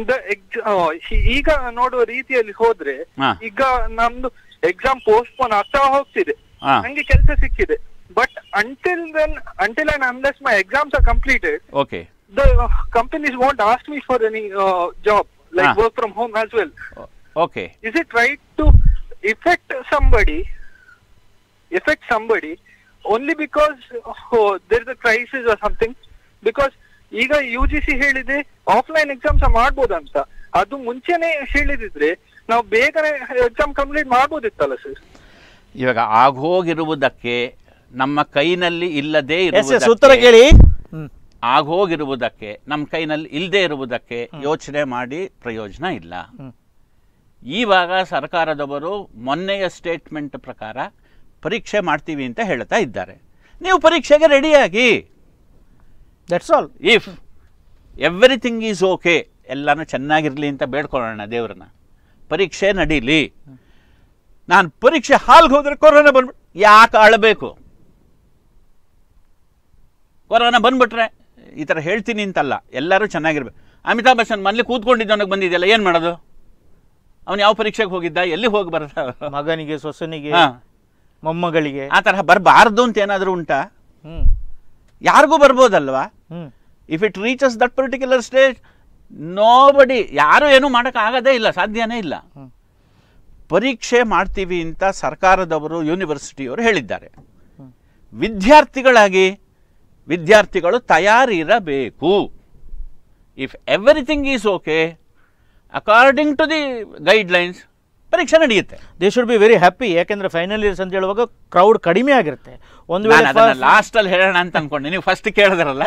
ಈಗ ನೋಡುವ ರೀತಿಯಲ್ಲಿ ಹೋದ್ರೆ ಹಾ. ಈಗ ನಮ್ದು ಎಕ್ಸಾಮ್ ಪೋಸ್ಟ್ಪೋನ್ ಆಗ್ತಾ ಹೋಗ್ತಿದೆ ಹಾ. ನಂಗೆ ಕೆಲಸ ಸಿಕ್ಕಿದೆ but until then, until and unless my exams are completed, okay the uh, companies won't ask me for any uh, job, like Ah. work from home as well. Okay Is it right to affect somebody, affect somebody only because oh, there's a crisis or something? Because ಈಗ U G C ಹೇಳಿದೆ offline exams ಮಾಡ್ಬೋದಂತ ಅದು ಮುಂಚೆನೆ ಹೇಳಿದಿದ್ರೆ ನಾವು ಬೇಗನೆ exam complete ಮಾಡ್ಬೋದಿತ್ತಲ್ಲ sir ಇವಾಗ ಆಗೋಗಿರುವುದಕ್ಕೆ ನಮ್ಮ ಕೈನಲ್ಲಿ ಇಲ್ಲದೆ ಎಸ್ ಎಸ್ ಇರುವುದಕ್ಕೆ ಉತ್ತರ ಕೇಳಿ ಹ್ಮ್ ಆಗೋಗಿರುವುದಕ್ಕೆ ನಮ್ಮ ಕೈನಲ್ಲಿ ಇಲ್ಲದೆ ಇರುವುದಕ್ಕೆ ಯೋಚನೆ ಮಾಡಿ ಪ್ರಯೋಜನ ಇಲ್ಲ ಹ್ಮ್. ಈವಾಗ ಸರ್ಕಾರದವರು ಮೊನ್ನೆಯ ಸ್ಟೇಟ್ಮೆಂಟ್ ಪ್ರಕಾರ ಪರೀಕ್ಷೆ ಮಾಡ್ತೀವಿ ಅಂತ ಹೇಳ್ತಾ ಇದ್ದಾರೆ ನೀವು ಪರೀಕ್ಷೆಗೆ ರೆಡಿಯಾಗಿ that's all if everything is okay ಎಲ್ಲನೂ ಚೆನ್ನಾಗಿರಲಿ ಅಂತ ಬೇಡ್ಕೊಳ್ಳೋಣ ದೇವ್ರನ್ನ ಪರೀಕ್ಷೆ ನಡೀಲಿ ನಾನು ಪರೀಕ್ಷೆ ಹಾಲ್ಗೆ ಹೋದ್ರೆ ಕೊರೋನಾ ಬಂದ್ಬಿಟ್ಟು ಯಾಕೆ ಅಳಬೇಕು ಕೊರೋನಾ ಬಂದ್ಬಿಟ್ರೆ ಈ ಥರ ಹೇಳ್ತೀನಿ ಅಂತಲ್ಲ ಎಲ್ಲರೂ ಚೆನ್ನಾಗಿರ್ಬೇಕು ಅಮಿತಾಬ್ ಬಚ್ಚನ್ ಮನೇಲಿ ಕೂತ್ಕೊಂಡಿದ್ದವನಿಗೆ ಬಂದಿದೆಯಲ್ಲ ಏನು ಮಾಡೋದು ಅವನು ಯಾವ ಪರೀಕ್ಷೆಗೆ ಹೋಗಿದ್ದ ಎಲ್ಲಿ ಹೋಗಿ ಬರತ್ತ ಮಗನಿಗೆ ಸೊಸನಿಗೆ ಹಾಂ ಮೊಮ್ಮಗಳಿಗೆ ಆ ತರಹ ಬರಬಾರ್ದು ಅಂತ ಏನಾದರೂ ಉಂಟಾ ಹ್ಮ್ ಯಾರಿಗೂ ಬರ್ಬೋದಲ್ವಾ ಹ್ಮ್ if it reaches that particular stage nobody ಯಾರು ಏನೂ ಮಾಡೋಕ್ಕಾಗದೇ ಇಲ್ಲ ಸಾಧ್ಯನೇ ಇಲ್ಲ ಹ್ಮ್. ಪರೀಕ್ಷೆ ಮಾಡ್ತೀವಿ ಅಂತ ಸರ್ಕಾರದವರು ಯೂನಿವರ್ಸಿಟಿಯವರು ಹೇಳಿದ್ದಾರೆ ವಿದ್ಯಾರ್ಥಿಗಳಾಗಿ ವಿದ್ಯಾರ್ಥಿಗಳು ತಯಾರಿರಬೇಕು if everything is okay according to the guidelines ಪರೀಕ್ಷೆ ನಡೆಯುತ್ತೆ they should be very happy ಯಾಕೆಂದ್ರೆ ಫೈನಲ್ ಇಯರ್ಸ್ ಅಂತ ಹೇಳುವಾಗ ಕ್ರೌಡ್ ಕಡಿಮೆ ಆಗಿರುತ್ತೆ ಒಂದು ನಾನು ಅದನ್ನ ವೇಳೆ ಲಾಸ್ಟ್ ಅಲ್ಲಿ ಹೇಳೋಣ ಅಂತ ಅನ್ಕೊಂಡೆ ನೀವು ಫಸ್ಟ್ ಕೇಳಿದ್ರಲ್ಲ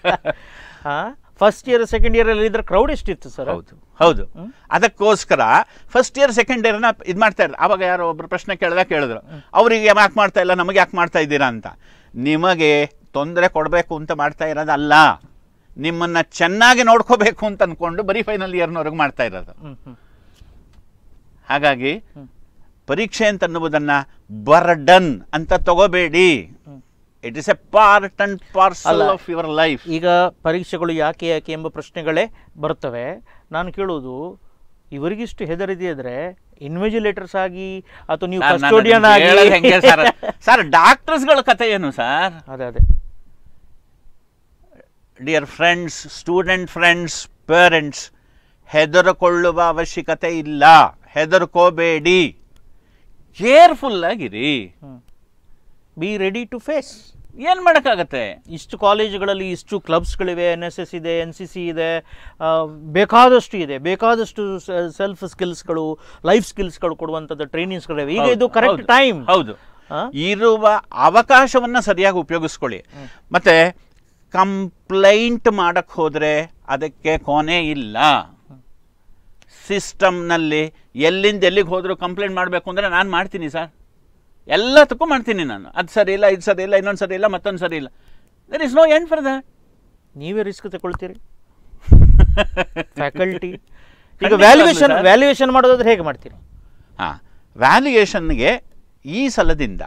ಫಸ್ಟ್ ಇಯರ್ ಸೆಕೆಂಡ್ ಇಯರ್ ಅಲ್ಲಿ ಇದ್ರೆ ಕ್ರೌಡ್ ಎಷ್ಟಿತ್ತು ಸರ್ ಹೌದು ಹೌದು ಅದಕ್ಕೋಸ್ಕರ ಫಸ್ಟ್ ಇಯರ್ ಸೆಕೆಂಡ್ ಇಯರ್ನ ಇದು ಮಾಡ್ತಾ ಇದ್ರು ಅವಾಗ ಯಾರೋ ಒಬ್ರು ಪ್ರಶ್ನೆ ಕೇಳಿದಾಗ ಕೇಳಿದ್ರು ಅವರಿಗೆ ಯಾಕೆ ಮಾಡ್ತಾ ಇಲ್ಲ ನಮಗೆ ಯಾಕೆ ಮಾಡ್ತಾ ಇದ್ದೀರಾ ಅಂತ ನಿಮಗೆ ತೊಂದರೆ ಕೊಡಬೇಕು ಅಂತ ಮಾಡ್ತಾ ಇರೋದಲ್ಲ ನಿಮ್ಮನ್ನ ಚೆನ್ನಾಗಿ ನೋಡ್ಕೋಬೇಕು ಅಂತ ಅನ್ಕೊಂಡು ಬರೀ ಫೈನಲ್ ಇಯರ್ನವ್ರಿಗೆ ಮಾಡ್ತಾ ಇರೋದು ಹ್ಮ್ ಹ್ಮ್ ಹಾಗಾಗಿ ಪರೀಕ್ಷೆ ಅಂತ ಅನ್ನುವುದನ್ನ ಬರ್ಡನ್ ಅಂತ ತಗೋಬೇಡಿ it is a part and parcel ಅಲ್ಲ. ಆಫ್ ಯುವರ್ ಲೈಫ್ ಈಗ ಪರೀಕ್ಷೆಗಳು ಯಾಕೆ ಯಾಕೆ ಎಂಬ ಪ್ರಶ್ನೆಗಳೇ ಬರ್ತವೆ ನಾನು ಕೇಳುವುದು ಇವರಿಗಿಷ್ಟು ಹೆದರಿದ್ರೆ ಇನ್ವೆಜಿಲೇಟರ್ಸ್ ಆಗಿ ಅಥವಾ ನೀವು ಕಸ್ಟೋಡಿಯನ್ ಆಗಿ ಹೆಂಗೆ ಸರ್ ಸರ್ ಡಾಕ್ಟರ್ಸ್ಗಳ ಕತೆ ಏನು ಸರ್ ಅದೇ ಅದೇ dear friends student friends parents ಹೆದರಿಕೊಳ್ಳುವ ಅವಶ್ಯಕತೆ ಇಲ್ಲ ಹೆದರ್ಕೋಬೇಡಿ ಕೇರ್ಫುಲ್ ಆಗಿರಿ ಬಿ ರೆಡಿ ಟು ಫೇಸ್ ಏನ್ ಮಾಡಕ್ಕಾಗತ್ತೆ ಇಷ್ಟು ಕಾಲೇಜುಗಳಲ್ಲಿ ಇಷ್ಟು ಕ್ಲಬ್ಸ್ಗಳಿವೆ ಎನ್ ಎಸ್ ಎಸ್ ಇದೆ ಎನ್ ಸಿ ಸಿ ಇದೆ ಆ, ಬೇಕಾದಷ್ಟು ಇದೆ ಬೇಕಾದಷ್ಟು ಸೆಲ್ಫ್ ಸ್ಕಿಲ್ಸ್ಗಳು ಲೈಫ್ ಸ್ಕಿಲ್ಸ್ಗಳು ಕೊಡುವಂಥದ್ದು ಟ್ರೈನಿಂಗ್ಸ್ಗಳಿವೆ ಈಗ ಇದು ಹೌದು, ಕರೆಕ್ಟ್ ಹೌದು, ಟೈಮ್ ಹೌದು ಇರುವ ಅವಕಾಶವನ್ನ ಸರಿಯಾಗಿ ಉಪಯೋಗಿಸ್ಕೊಳ್ಳಿ ಮತ್ತೆ ಕಂಪ್ಲೈಂಟ್ ಮಾಡಕ್ ಹೋದ್ರೆ ಅದಕ್ಕೆ ಕೊನೆ ಇಲ್ಲ ಸಿಸ್ಟಮ್ನಲ್ಲಿ ಎಲ್ಲಿಂದ ಎಲ್ಲಿಗೆ ಹೋದ್ರು ಕಂಪ್ಲೇಂಟ್ ಮಾಡಬೇಕು ಅಂದ್ರೆ ನಾನು ಮಾಡ್ತೀನಿ ಸರ್ ಎಲ್ಲದಕ್ಕೂ ಮಾಡ್ತೀನಿ ನಾನು ಅದು ಸರಿ ಇಲ್ಲ ಇದು ಸರಿ ಇಲ್ಲ ಇನ್ನೊಂದು ಸರಿ ಇಲ್ಲ ಮತ್ತೊಂದು ಸರಿ ಇಲ್ಲ there is no end for that ನೀವೇ ರಿಸ್ಕ್ ತಗೊಳ್ತೀರಿ ಫ್ಯಾಕಲ್ಟಿ ಈಗ ಖಂಡಿತವಾಗ್ಲೂ ವ್ಯಾಲ್ಯೂಯೇಷನ್ ಸರ್. ವ್ಯಾಲ್ಯೂಯೇಷನ್ ಮಾಡೋದಾದ್ರೆ ಹೇಗೆ ಮಾಡ್ತೀರಿ ಹಾಂ ವ್ಯಾಲ್ಯೂಯೇಷನ್ಗೆ ಈ ಸಲದಿಂದ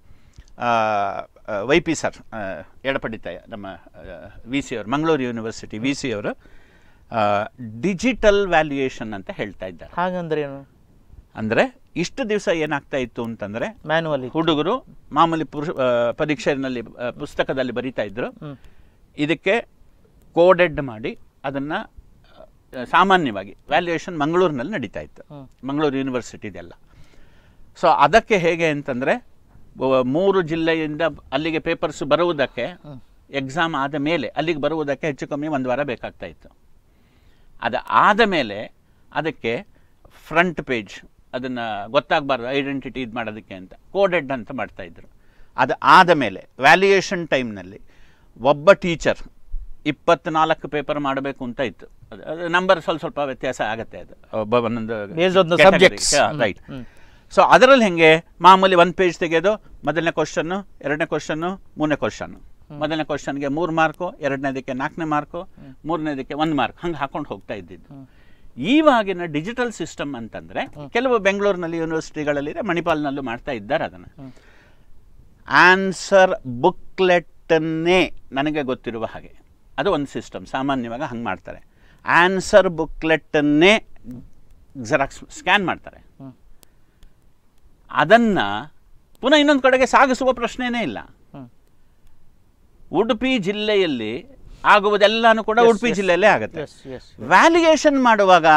ವೈ ಪಿ ಸರ್ ಎಡಪಡಿತಾಯ ನಮ್ಮ ವಿ ಸಿ ಅವರು ಮಂಗಳೂರು ಯೂನಿವರ್ಸಿಟಿ ವಿ ಸಿ ಅವರು ಡಿಜಿಟಲ್ ವ್ಯಾಲ್ಯೂಯೇಷನ್ ಅಂತ ಹೇಳ್ತಾ ಇದ್ದಾರೆ ಹಾಗಂದ್ರೆ ಏನು ಅಂದರೆ ಇಷ್ಟು ದಿವಸ ಏನಾಗ್ತಾ ಇತ್ತು ಅಂತಂದರೆ ಮ್ಯಾನುವಲಿ ಹುಡುಗರು ಮಾಮೂಲಿ ಪುರುಷ ಆ, ಪರೀಕ್ಷೆಯಲ್ಲಿ ಆ, ಪುಸ್ತಕದಲ್ಲಿ ಬರೀತಾ ಇದ್ರು ಹ್ಮ್. ಇದಕ್ಕೆ ಕೋಡೆಡ್ ಮಾಡಿ ಅದನ್ನು ಸಾಮಾನ್ಯವಾಗಿ ವ್ಯಾಲ್ಯೂಯೇಷನ್ ಮಂಗಳೂರಿನಲ್ಲಿ ನಡೀತಾ ಇತ್ತು ಹ್ಮ್. ಮಂಗಳೂರು ಯೂನಿವರ್ಸಿಟಿದೆಲ್ಲ ಸೊ ಅದಕ್ಕೆ ಹೇಗೆ ಅಂತಂದರೆ ಮೂರು ಜಿಲ್ಲೆಯಿಂದ ಅಲ್ಲಿಗೆ ಪೇಪರ್ಸ್ ಬರುವುದಕ್ಕೆ ಎಕ್ಸಾಮ್ ಆದ ಮೇಲೆ ಅಲ್ಲಿಗೆ ಬರುವುದಕ್ಕೆ ಹೆಚ್ಚು ಕಮ್ಮಿ ಒಂದು ವಾರ ಬೇಕಾಗ್ತಾ ಇತ್ತು ಅದು ಆದ ಮೇಲೆ ಅದಕ್ಕೆ ಫ್ರಂಟ್ ಪೇಜ್ ಅದನ್ನು ಗೊತ್ತಾಗಬಾರ್ದು ಐಡೆಂಟಿಟಿ ಇದು ಮಾಡೋದಕ್ಕೆ ಅಂತ ಕೋಡೆಡ್ ಅಂತ ಮಾಡ್ತಾ ಇದ್ರು ಅದು ಆದ ಮೇಲೆ ವ್ಯಾಲ್ಯೂಯೇಷನ್ ಟೈಮ್ನಲ್ಲಿ ಒಬ್ಬ ಟೀಚರ್ ಇಪ್ಪತ್ನಾಲ್ಕು ಪೇಪರ್ ಮಾಡಬೇಕು ಅಂತ ಇತ್ತು ಅದು ನಂಬರ್ ಸ್ವಲ್ಪ ಸ್ವಲ್ಪ ವ್ಯತ್ಯಾಸ ಆಗುತ್ತೆ ಅದು ಒಬ್ಬ ಒಂದೊಂದು Based on the subjects. ಹ್ಮ್, ರೈಟ್ ಹ್ಮ್. ಸೊ ಅದರಲ್ಲಿ ಹೆಂಗೆ ಮಾಮೂಲಿ ಒಂದು ಪೇಜ್ ತೆಗೆಯೋದು ಮೊದಲನೇ ಕ್ವಶನ್ನು ಎರಡನೇ ಕ್ವಶನ್ನು ಮೂರನೇ ಕ್ವಶನ್ನು ಮೊದಲನೇ ಕ್ವಶನ್ಗೆ ಮೂರು ಮಾರ್ಕು ಎರಡನೇದಕ್ಕೆ ನಾಲ್ಕನೇ ಮಾರ್ಕು ಮೂರನೇದಕ್ಕೆ ಒಂದು ಮಾರ್ಕ್ ಹಂಗೆ ಹಾಕೊಂಡು ಹೋಗ್ತಾ ಇದ್ದಿದ್ದು ಈವಾಗಿನ ಡಿಜಿಟಲ್ ಸಿಸ್ಟಮ್ ಅಂತಂದ್ರೆ ಕೆಲವು ಬೆಂಗಳೂರಿನಲ್ಲಿ ಯೂನಿವರ್ಸಿಟಿಗಳಲ್ಲಿದೆ ಮಣಿಪಾಲ್ನಲ್ಲೂ ಮಾಡ್ತಾ ಇದ್ದಾರೆ ಅದನ್ನು ಆನ್ಸರ್ ಬುಕ್ಲೆಟನ್ನೇ ನನಗೆ ಗೊತ್ತಿರುವ ಹಾಗೆ ಅದು ಒಂದು ಸಿಸ್ಟಮ್ ಸಾಮಾನ್ಯವಾಗಿ ಹಂಗೆ ಮಾಡ್ತಾರೆ ಆನ್ಸರ್ ಬುಕ್ಲೆಟನ್ನೇ ಜೆರಾಕ್ಸ್ ಸ್ಕ್ಯಾನ್ ಮಾಡ್ತಾರೆ ಅದನ್ನು ಪುನಃ ಇನ್ನೊಂದು ಕಡೆಗೆ ಸಾಗಿಸುವ ಪ್ರಶ್ನೆನೇ ಇಲ್ಲ ಹ್ಮ್. ಉಡುಪಿ ಜಿಲ್ಲೆಯಲ್ಲಿ ಆಗುವುದೆಲ್ಲಾನು ಕೂಡ Yes, ಉಡುಪಿ yes. ಜಿಲ್ಲೆಯಲ್ಲೇ ಆಗುತ್ತೆ ಎಸ್ ಎಸ್ ವ್ಯಾಲ್ಯೂಯೇಷನ್ ಮಾಡುವಾಗ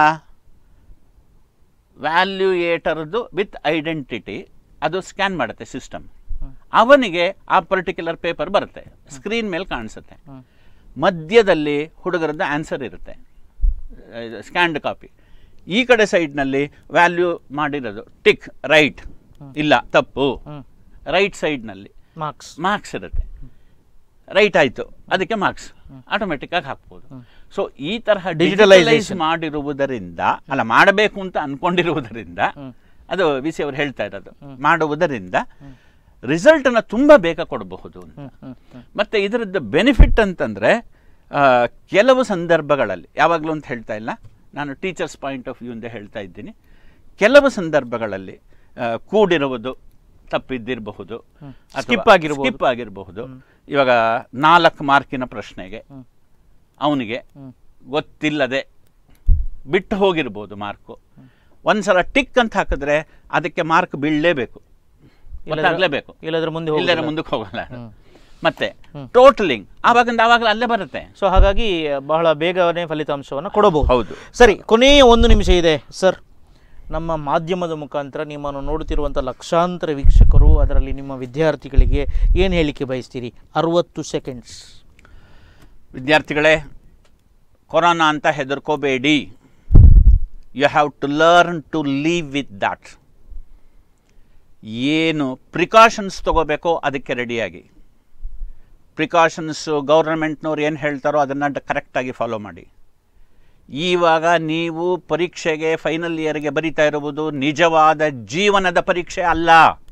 ವ್ಯಾಲ್ಯೂಯೇಟರ್ದು ವಿತ್ ಐಡೆಂಟಿಟಿ ಅದು ಸ್ಕ್ಯಾನ್ ಮಾಡುತ್ತೆ ಸಿಸ್ಟಮ್ ಅವನಿಗೆ ಆ ಪರ್ಟಿಕ್ಯುಲರ್ ಪೇಪರ್ ಬರುತ್ತೆ ಸ್ಕ್ರೀನ್ ಮೇಲೆ ಕಾಣಿಸುತ್ತೆ ಹ್ಮ್. ಮಧ್ಯದಲ್ಲಿ ಹುಡುಗರದ್ದು ಆನ್ಸರ್ ಇರುತ್ತೆ ಸ್ಕ್ಯಾನ್ಡ್ ಕಾಪಿ ಈ ಕಡೆ ಸೈಡ್ನಲ್ಲಿ ವ್ಯಾಲ್ಯೂ ಮಾಡಿರೋದು ಟಿಕ್ ರೈಟ್ ಇಲ್ಲ ತಪ್ಪು ಹ್ಮ್. ರೈಟ್ ಸೈಡ್ನಲ್ಲಿ ಮಾರ್ಕ್ಸ್ ಮಾರ್ಕ್ಸ್ ಇರುತ್ತೆ ರೈಟ್ ಆಯಿತು ಅದಕ್ಕೆ ಮಾರ್ಕ್ಸ್ ಆಟೋಮೆಟಿಕ್ ಆಗಿ ಹಾಕ್ಬೋದು ಸೊ ಈ ತರಹ ಡಿಜಿಟಲೈಸ್ Digitalization. ಮಾಡಿರುವುದರಿಂದ ಅಲ್ಲ ಮಾಡಬೇಕು ಅಂತ ಅನ್ಕೊಂಡಿರುವುದರಿಂದ ಅದು ವಿ ಸಿ ಅವರು ಹೇಳ್ತಾ ಇರೋದು ಮಾಡುವುದರಿಂದ ರಿಸಲ್ಟನ್ನು ತುಂಬ ಬೇಗ ಕೊಡಬಹುದು ಅಂತ ಮತ್ತೆ ಇದರದ್ದು ಬೆನಿಫಿಟ್ ಅಂತಂದ್ರೆ ಆ, ಕೆಲವು ಸಂದರ್ಭಗಳಲ್ಲಿ ಯಾವಾಗಲೂ ಅಂತ ಹೇಳ್ತಾ ಇಲ್ಲ ನಾನು ಟೀಚರ್ಸ್ ಪಾಯಿಂಟ್ ಆಫ್ ವ್ಯೂಯಿಂದ ಹೇಳ್ತಾ ಇದ್ದೀನಿ ಕೆಲವು ಸಂದರ್ಭಗಳಲ್ಲಿ ಆ, ಕೂಡಿರುವುದು ತಪ್ಪಿದ್ದಿರಬಹುದು Skip ಆಗಿರ್ಬೋದು. ಸ್ಕಿಪ್ ಆಗಿರಬಹುದು ಇವಾಗ ನಾಲ್ಕು ಮಾರ್ಕಿನ ಪ್ರಶ್ನೆಗೆ ಅವನಿಗೆ ಗೊತ್ತಿಲ್ಲದೆ ಬಿಟ್ಟು ಹೋಗಿರ್ಬೋದು ಮಾರ್ಕು ಒಂದ್ಸಲ ಟಿಕ್ ಅಂತ ಹಾಕಿದ್ರೆ ಅದಕ್ಕೆ ಮಾರ್ಕ್ ಬೀಳಲೇಬೇಕು ಗೊತ್ತಾಗ್ಲೇಬೇಕು ಇಲ್ಲದ್ರೆ ಮುಂದೆ ಇಲ್ಲದ್ರೆ ಹೋಗೋದಿಲ್ಲ. ಮುಂದಕ್ಕೆ ಹೋಗಲ್ಲ ಮತ್ತೆ ಟೋಟಲಿಂಗ್ ಆವಾಗಿಂದ ಆವಾಗಲೇ ಅಲ್ಲೇ ಬರುತ್ತೆ ಸೊ ಹಾಗಾಗಿ ಬಹಳ ಬೇಗನೆ ಫಲಿತಾಂಶವನ್ನು ಕೊಡಬಹುದು ಹೌದು. ಸರಿ ಕೊನೆಯ ಒಂದು ನಿಮಿಷ ಇದೆ ಸರ್ ನಮ್ಮ ಮಾಧ್ಯಮದ ಮುಖಾಂತರ ನಿಮ್ಮನ್ನು ನೋಡುತ್ತಿರುವಂಥ ಲಕ್ಷಾಂತರ ವೀಕ್ಷಕರು ಅದರಲ್ಲಿ ನಿಮ್ಮ ವಿದ್ಯಾರ್ಥಿಗಳಿಗೆ ಏನು ಹೇಳಿಕೆ ಬಯಸ್ತೀರಿ ಅರವತ್ತು ಸೆಕೆಂಡ್ಸ್ ವಿದ್ಯಾರ್ಥಿಗಳೇ ಕೊರೋನಾ ಅಂತ ಹೆದರ್ಕೋಬೇಡಿ you have to learn to leave with that ಏನು ಪ್ರಿಕಾಷನ್ಸ್ ತಗೋಬೇಕೋ ಅದಕ್ಕೆ ರೆಡಿಯಾಗಿ ಪ್ರಿಕಾಷನ್ಸು ಗೌರ್ಮೆಂಟ್ನವ್ರು ಏನು ಹೇಳ್ತಾರೋ ಅದನ್ನು ಕರೆಕ್ಟಾಗಿ ಫಾಲೋ ಮಾಡಿ ಇವಾಗ ನೀವು ಪರೀಕ್ಷೆಗೆ ಫೈನಲ್ ಇಯರ್ಗೆ ಬರಿತಾ ಇರುವುದು ನಿಜವಾದ ಜೀವನದ ಪರೀಕ್ಷೆ ಅಲ್ಲ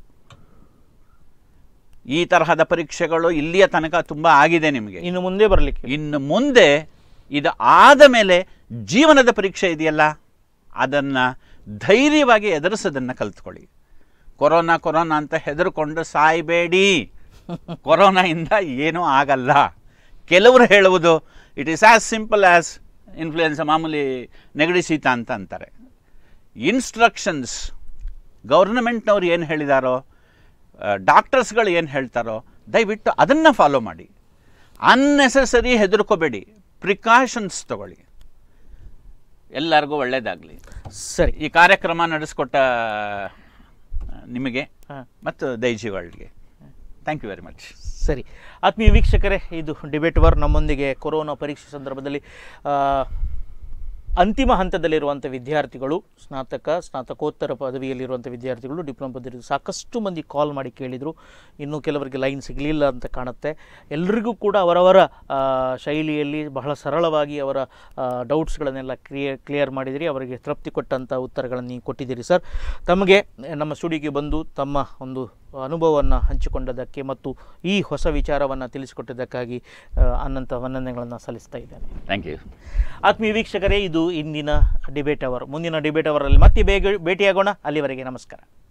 ಈ ತರಹದ ಪರೀಕ್ಷೆಗಳು ಇಲ್ಲಿಯ ತನಕ ತುಂಬ ಆಗಿದೆ ನಿಮಗೆ ಇನ್ನು ಮುಂದೆ ಬರಲಿಕ್ಕೆ ಇನ್ನು ಮುಂದೆ ಇದು ಆದ ಮೇಲೆ ಜೀವನದ ಪರೀಕ್ಷೆ ಇದೆಯಲ್ಲ ಅದನ್ನು ಧೈರ್ಯವಾಗಿ ಎದುರಿಸೋದನ್ನು ಕಲ್ತ್ಕೊಳ್ಳಿ ಕೊರೋನಾ ಕೊರೋನಾ ಅಂತ ಹೆದರ್ಕೊಂಡು ಸಾಯಬೇಡಿ ಕೊರೋನಾಯಿಂದ ಏನೂ ಆಗಲ್ಲ ಕೆಲವರು ಹೇಳುವುದು it is as simple as influenza ಮಾಮೂಲಿ ನೆಗಡಿ ಶೀತ ಅಂತ ಅಂತಾರೆ ಇನ್ಸ್ಟ್ರಕ್ಷನ್ಸ್ ಗೌರ್ನಮೆಂಟ್ನವ್ರು ಏನು ಹೇಳಿದಾರೋ ಡಾಕ್ಟರ್ಸ್ಗಳು ಏನು ಹೇಳ್ತಾರೋ ದಯವಿಟ್ಟು ಅದನ್ನು ಫಾಲೋ ಮಾಡಿ ಅನ್ನೆಸೆಸರಿ ಹೆದರ್ಕೋಬೇಡಿ ಪ್ರಿಕಾಷನ್ಸ್ ತಗೊಳ್ಳಿ ಎಲ್ಲರಿಗೂ ಒಳ್ಳೆಯದಾಗಲಿ ಸರಿ ಈ ಕಾರ್ಯಕ್ರಮ ನಡೆಸ್ಕೊಟ್ಟ ನಿಮಗೆ ಹಾ. ಮತ್ತು ದೈಜಿ ವರ್ಲ್ಡ್ಗೆ ಥ್ಯಾಂಕ್ ಯು ವೆರಿ ಮಚ್ ಸರಿ ಆತ್ಮೀಯ ವೀಕ್ಷಕರೇ ಇದು ಡಿಬೇಟ್ ವರ್ ನಮ್ಮೊಂದಿಗೆ ಕೊರೋನಾ ಪರೀಕ್ಷೆ ಸಂದರ್ಭದಲ್ಲಿ ಆ, ಅಂತಿಮ ಹಂತದಲ್ಲಿರುವಂಥ ವಿದ್ಯಾರ್ಥಿಗಳು ಸ್ನಾತಕ ಸ್ನಾತಕೋತ್ತರ ಪದವಿಯಲ್ಲಿರುವಂಥ ವಿದ್ಯಾರ್ಥಿಗಳು ಡಿಪ್ಲೊಮಾ ಪದವಿ ಸಾಕಷ್ಟು ಮಂದಿ ಕಾಲ್ ಮಾಡಿ ಕೇಳಿದರು ಇನ್ನೂ ಕೆಲವರಿಗೆ ಲೈನ್ ಸಿಗಲಿಲ್ಲ ಅಂತ ಕಾಣುತ್ತೆ ಎಲ್ರಿಗೂ ಕೂಡ ಅವರವರ ಆ, ಶೈಲಿಯಲ್ಲಿ ಬಹಳ ಸರಳವಾಗಿ ಅವರ ಡೌಟ್ಸ್ಗಳನ್ನೆಲ್ಲ ಕ್ಲಿಯರ್ ಕ್ಲಿಯರ್ ಮಾಡಿದಿರಿ ಅವರಿಗೆ ತೃಪ್ತಿ ಕೊಟ್ಟಂಥ ಉತ್ತರಗಳನ್ನು ನೀವು ಕೊಟ್ಟಿದ್ದೀರಿ ಸರ್ ತಮಗೆ ನಮ್ಮ ಸ್ಟುಡಿಯೋಗೆ ಬಂದು ತಮ್ಮ ಒಂದು ಅನುಭವವನ್ನು ಹಂಚಿಕೊಂಡದಕ್ಕೆ ಮತ್ತು ಈ ಹೊಸ ವಿಚಾರವನ್ನು ತಿಳಿಸಿಕೊಟ್ಟಿದ್ದಕ್ಕಾಗಿ ಆ, ಅನಂತ ವಂದನೆಗಳನ್ನು ಸಲ್ಲಿಸ್ತಾ ಇದ್ದೇನೆ ಥ್ಯಾಂಕ್ ಯು ಆತ್ಮೀಯ ವೀಕ್ಷಕರೇ ಇದು ಇಂದಿನ ಡಿಬೇಟ್ ಅವರ್ ಮುಂದಿನ ಡಿಬೇಟ್ ಅವರಲ್ಲಿ ಮತ್ತೆ ಬೇಗ ಭೇಟಿಯಾಗೋಣ ಅಲ್ಲಿವರೆಗೆ ನಮಸ್ಕಾರ